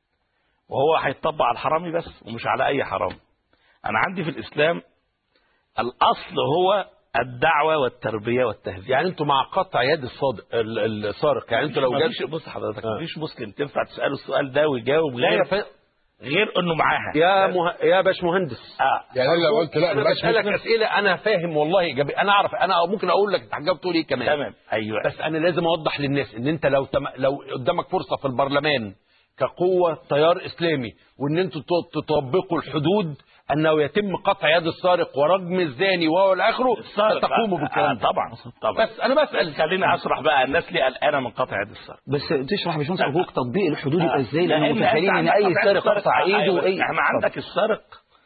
وهو هيطبق على الحرامي بس ومش على اي حرامي انا عندي في الاسلام الاصل هو الدعوه والتربيه والتهذيب يعني انتوا مع قطع يد الصادق ال- السارق يعني انتوا لو جت مفيش بص حضرتك مفيش مسلم تنفع تساله السؤال ده ويجاوب لا يا غير ف... غير انه معاها يا مه... يا باش مهندس آه. يعني انا لو قلت لا انا ما بقاش بسالك مسلم اسئله انا فاهم والله ايجابي انا اعرف انا ممكن اقول لك هتجاوب تقول ايه كمان تمام ايوه بس انا لازم اوضح للناس ان انت لو تم... لو قدامك فرصه في البرلمان كقوه تيار اسلامي وان انتوا ت- تطبقوا الحدود انه يتم قطع يد السارق ورجم الزاني وهو الى اخره السارق تقوموا بقى. بالكلام آه ده طبعا طبعا بس انا بسال خليني اشرح بقى الناس ليه قلقانه من قطع يد السارق بس تشرح يا باشمهندس ابوك تطبيق الحدود يبقى ازاي لان لأن متخيلين أنت ان اي عندك سارق السارق يقطع ايده أيوة. واي احنا عندك السارق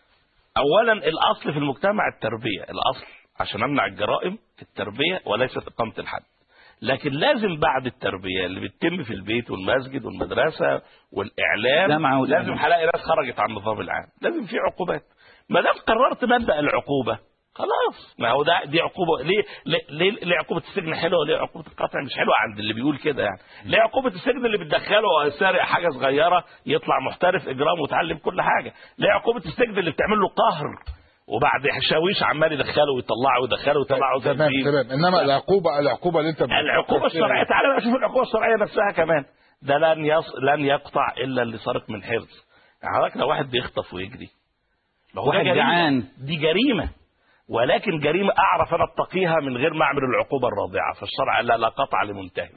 اولا الاصل في المجتمع التربيه الاصل عشان امنع الجرائم التربيه وليست اقامه الحد لكن لازم بعد التربيه اللي بتتم في البيت والمسجد والمدرسه والاعلام جامعة والإعلام. لازم هلاقي ناس خرجت عن النظام العام لازم في عقوبات ما دام قررت مبدا العقوبه خلاص ما هو ده دي عقوبه ليه ليه, ليه, ليه عقوبه السجن حلوه وليه عقوبه القطع مش حلوه عند اللي بيقول كده يعني ليه عقوبه السجن اللي بتدخله سارق حاجه صغيره يطلع محترف اجرام ويتعلم كل حاجه ليه عقوبه السجن اللي بتعمل له قهر وبعد شاويش عمال يدخله ويطلعه ويدخله ويطلعه زي تمام الفيل. تمام انما العقوبه العقوبه اللي انت العقوبة الشرعية تعالى بقى شوف العقوبة الشرعية نفسها كمان ده لن يص... لن يقطع إلا اللي سرق من حرز يعني حضرتك لو واحد بيخطف ويجري ما هو ده واحد جريمة. جعان. دي جريمة ولكن جريمة أعرف أنا أتقيها من غير ما أعمل العقوبة الراضعة فالشرع لا لا قطع لمنتهك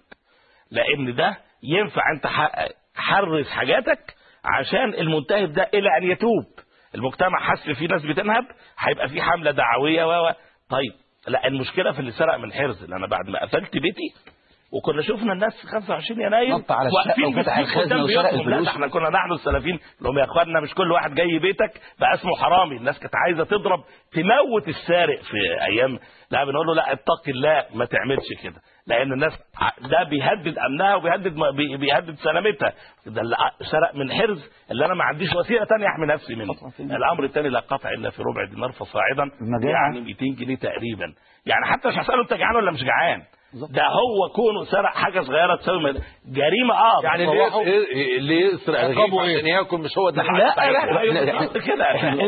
لأن ده ينفع أنت ح- حرز حاجاتك عشان المنتهب ده إلى أن يتوب المجتمع حس في ناس بتنهب هيبقى في حملة دعوية و و- طيب لا المشكلة في اللي سرق من حرز لأن أنا بعد ما قفلت بيتي وكنا شفنا الناس في 25 يناير نط على الشقة واقفين وفتح بالسيف الخزنة قدام وسرق بيوتهم. لا، الفلوس. ده احنا كنا نحن السلفيين لهم يا اخوانا مش كل واحد جاي بيتك بقى اسمه حرامي الناس كانت عايزه تضرب تموت السارق في ايام لا بنقول له لا اتق الله ما تعملش كده لان الناس ع- ده بيهدد امنها وبيهدد م- بي- بيهدد سلامتها ده اللي ع- سرق من حرز اللي انا ما عنديش وسيله تانية احمي نفسي منه طبعاً في المية. الامر الثاني لا قطع الا في ربع دينار فصاعدا المجاعة. يعني 200 جنيه تقريبا يعني حتى مش هساله انت جعان ولا مش جعان ده هو كونه سرق حاجه صغيره تساوي مد- جريمه اه يعني بتصلحه. اللي اللي يسرق عقابه رغيف إيه؟ عشان ياكل مش هو ده لا لا لا أيوة لا بالظبط كده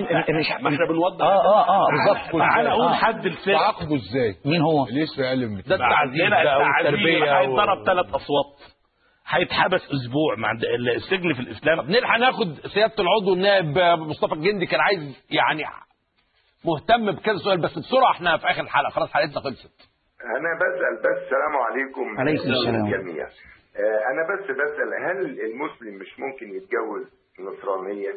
ما احنا بنوضح اه اه اه بالظبط تعالى اقول آه. حد السرقه تعاقبه ازاي مين هو؟ اللي يسرق اقل من 200 ده التعذيب عندنا بقى التعذيب والتربيه هيتضرب و... ثلاث اصوات هيتحبس اسبوع مع عند- السجن في الاسلام نلحق ناخد سياده العضو النائب مصطفى الجندي كان عايز يعني مهتم بكذا سؤال بس بسرعه احنا في اخر الحلقه خلاص حلقتنا خلصت أنا بسأل بس السلام عليكم عليكم السلام. الجميع آه، أنا بس بسأل هل المسلم مش ممكن يتجوز نصرانية؟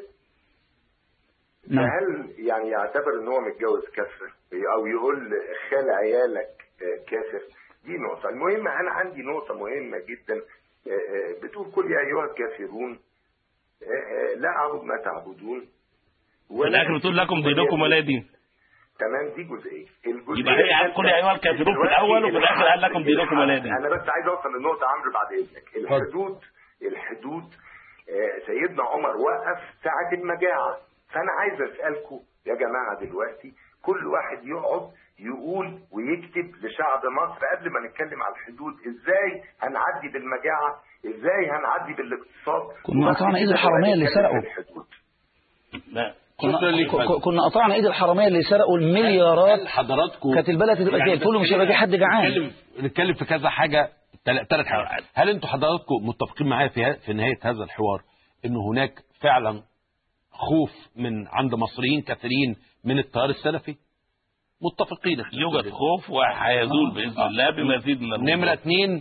نعم هل يعني يعتبر ان هو متجوز كافر او يقول خال عيالك آه، كافر دي نقطة المهم انا عندي نقطة مهمة جدا آه، آه، بتقول قل يا ايها الكافرون آه، آه، لا اعبد ما تعبدون في الاخر بتقول لكم دينكم ولا دين تمام دي جزئية الجزئية يبقى هي قال قل يا ايها الكافرون في الاول وفي الاخر قال لكم دينكم ولا دين انا بس عايز اوصل للنقطه عمرو بعد اذنك الحدود الحدود آه، سيدنا عمر وقف ساعه المجاعه فانا عايز اسالكم يا جماعه دلوقتي كل واحد يقعد يقول ويكتب لشعب مصر قبل ما نتكلم على الحدود ازاي هنعدي بالمجاعه ازاي هنعدي بالاقتصاد كنا قطعنا ايد الحرامية اللي سرقوا. الحدود لا كنا, شكراً ليك ك- فندم. كنا قطعنا ايد الحرامية اللي سرقوا المليارات حضراتكم كانت البلد هتبقى زي الفل ومش هيبقى في حد جعان نتكلم نتكلم في كذا حاجه ثلاث حاجات هل انتوا حضراتكم متفقين معايا في ه- في نهايه هذا الحوار ان هناك فعلا خوف من عند مصريين كثيرين من التيار السلفي متفقين يوجد خوف وهيزول باذن الله بمزيد من الوضوح. نمرة اتنين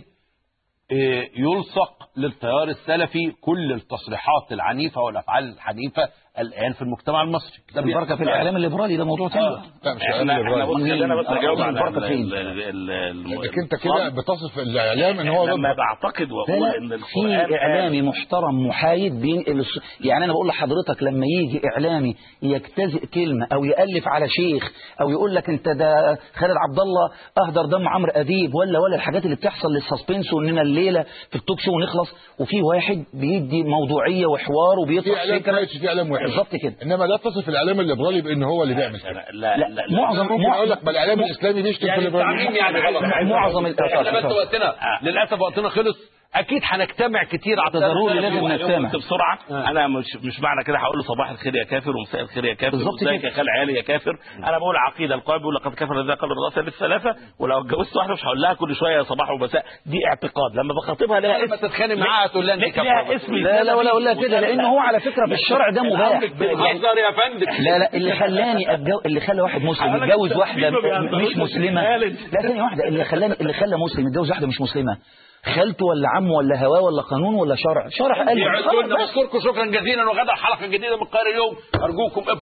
آه، يلصق للتيار السلفي كل التصريحات العنيفة والأفعال الحنيفة الان في المجتمع المصري ده البركه في بيحصل. الاعلام الليبرالي ده موضوع ثاني لا مش احنا اقل احنا بص إبراهيم. خلينا بس آه، اجاوب آه، على الفرق ال- فين؟ ال- ال- ال- انك انت كده بتصف الاعلام ان هو لما ضد بعتقد لا واقول لا ان في القران اعلامي محترم محايد بينقل الص- يعني انا بقول لحضرتك لما يجي اعلامي يجتزئ كلمه او يالف على شيخ او يقول لك انت ده خالد عبد الله اهدر دم عمرو اديب ولا ولا الحاجات اللي بتحصل للسسبنس واننا الليله في التوك شو ونخلص وفي واحد بيدي موضوعيه وحوار في وبيطرح اعلام فكره كويس في اعلام وحش بالظبط كده انما لا تصف الاعلام الليبرالي بان هو اللي بيعمل كده لا لا لا، لا, لا معظم ممكن اقول لك ما الاعلام الاسلامي بيشتم في يعني الليبراليين التعميم يعني غلط معظم ال- احنا بس اتفضل. وقتنا للاسف وقتنا خلص اكيد هنجتمع كتير على ضروري لازم يوم نجتمع قلت بسرعه انا مش مش معنى كده هقول له صباح الخير يا كافر ومساء الخير يا كافر بالظبط وازيك كده. يا خال عيالي يا كافر انا بقول عقيده القائد بيقول لقد كفر الذين قالوا الرأس للثلاثه ولو اتجوزت واحده مش هقول لها كل شويه صباح ومساء دي اعتقاد لما بخاطبها لها لما اسم تتخانق معاها تقول لها انت لها كفره اسم لا لا ولا اقول لها كده لان هو على فكره في الشرع ده مباح يعني بتهزر يا فندم لا لا اللي خلاني أتجو... اللي خلى واحد مسلم أنا يتجوز كنت واحده أسيبه م- بيهزروش مش مسلمه خالد. لا ثانيه واحده اللي خلاني اللي خلى مسلم يتجوز واحده مش مسلمه خالته ولا عمه ولا هواه ولا قانون ولا شرع شرع قال يعدوا لنا خلاص بس. بشكركم شكرا جزيلا وغدا حلقه جديده من القاهره اليوم ارجوكم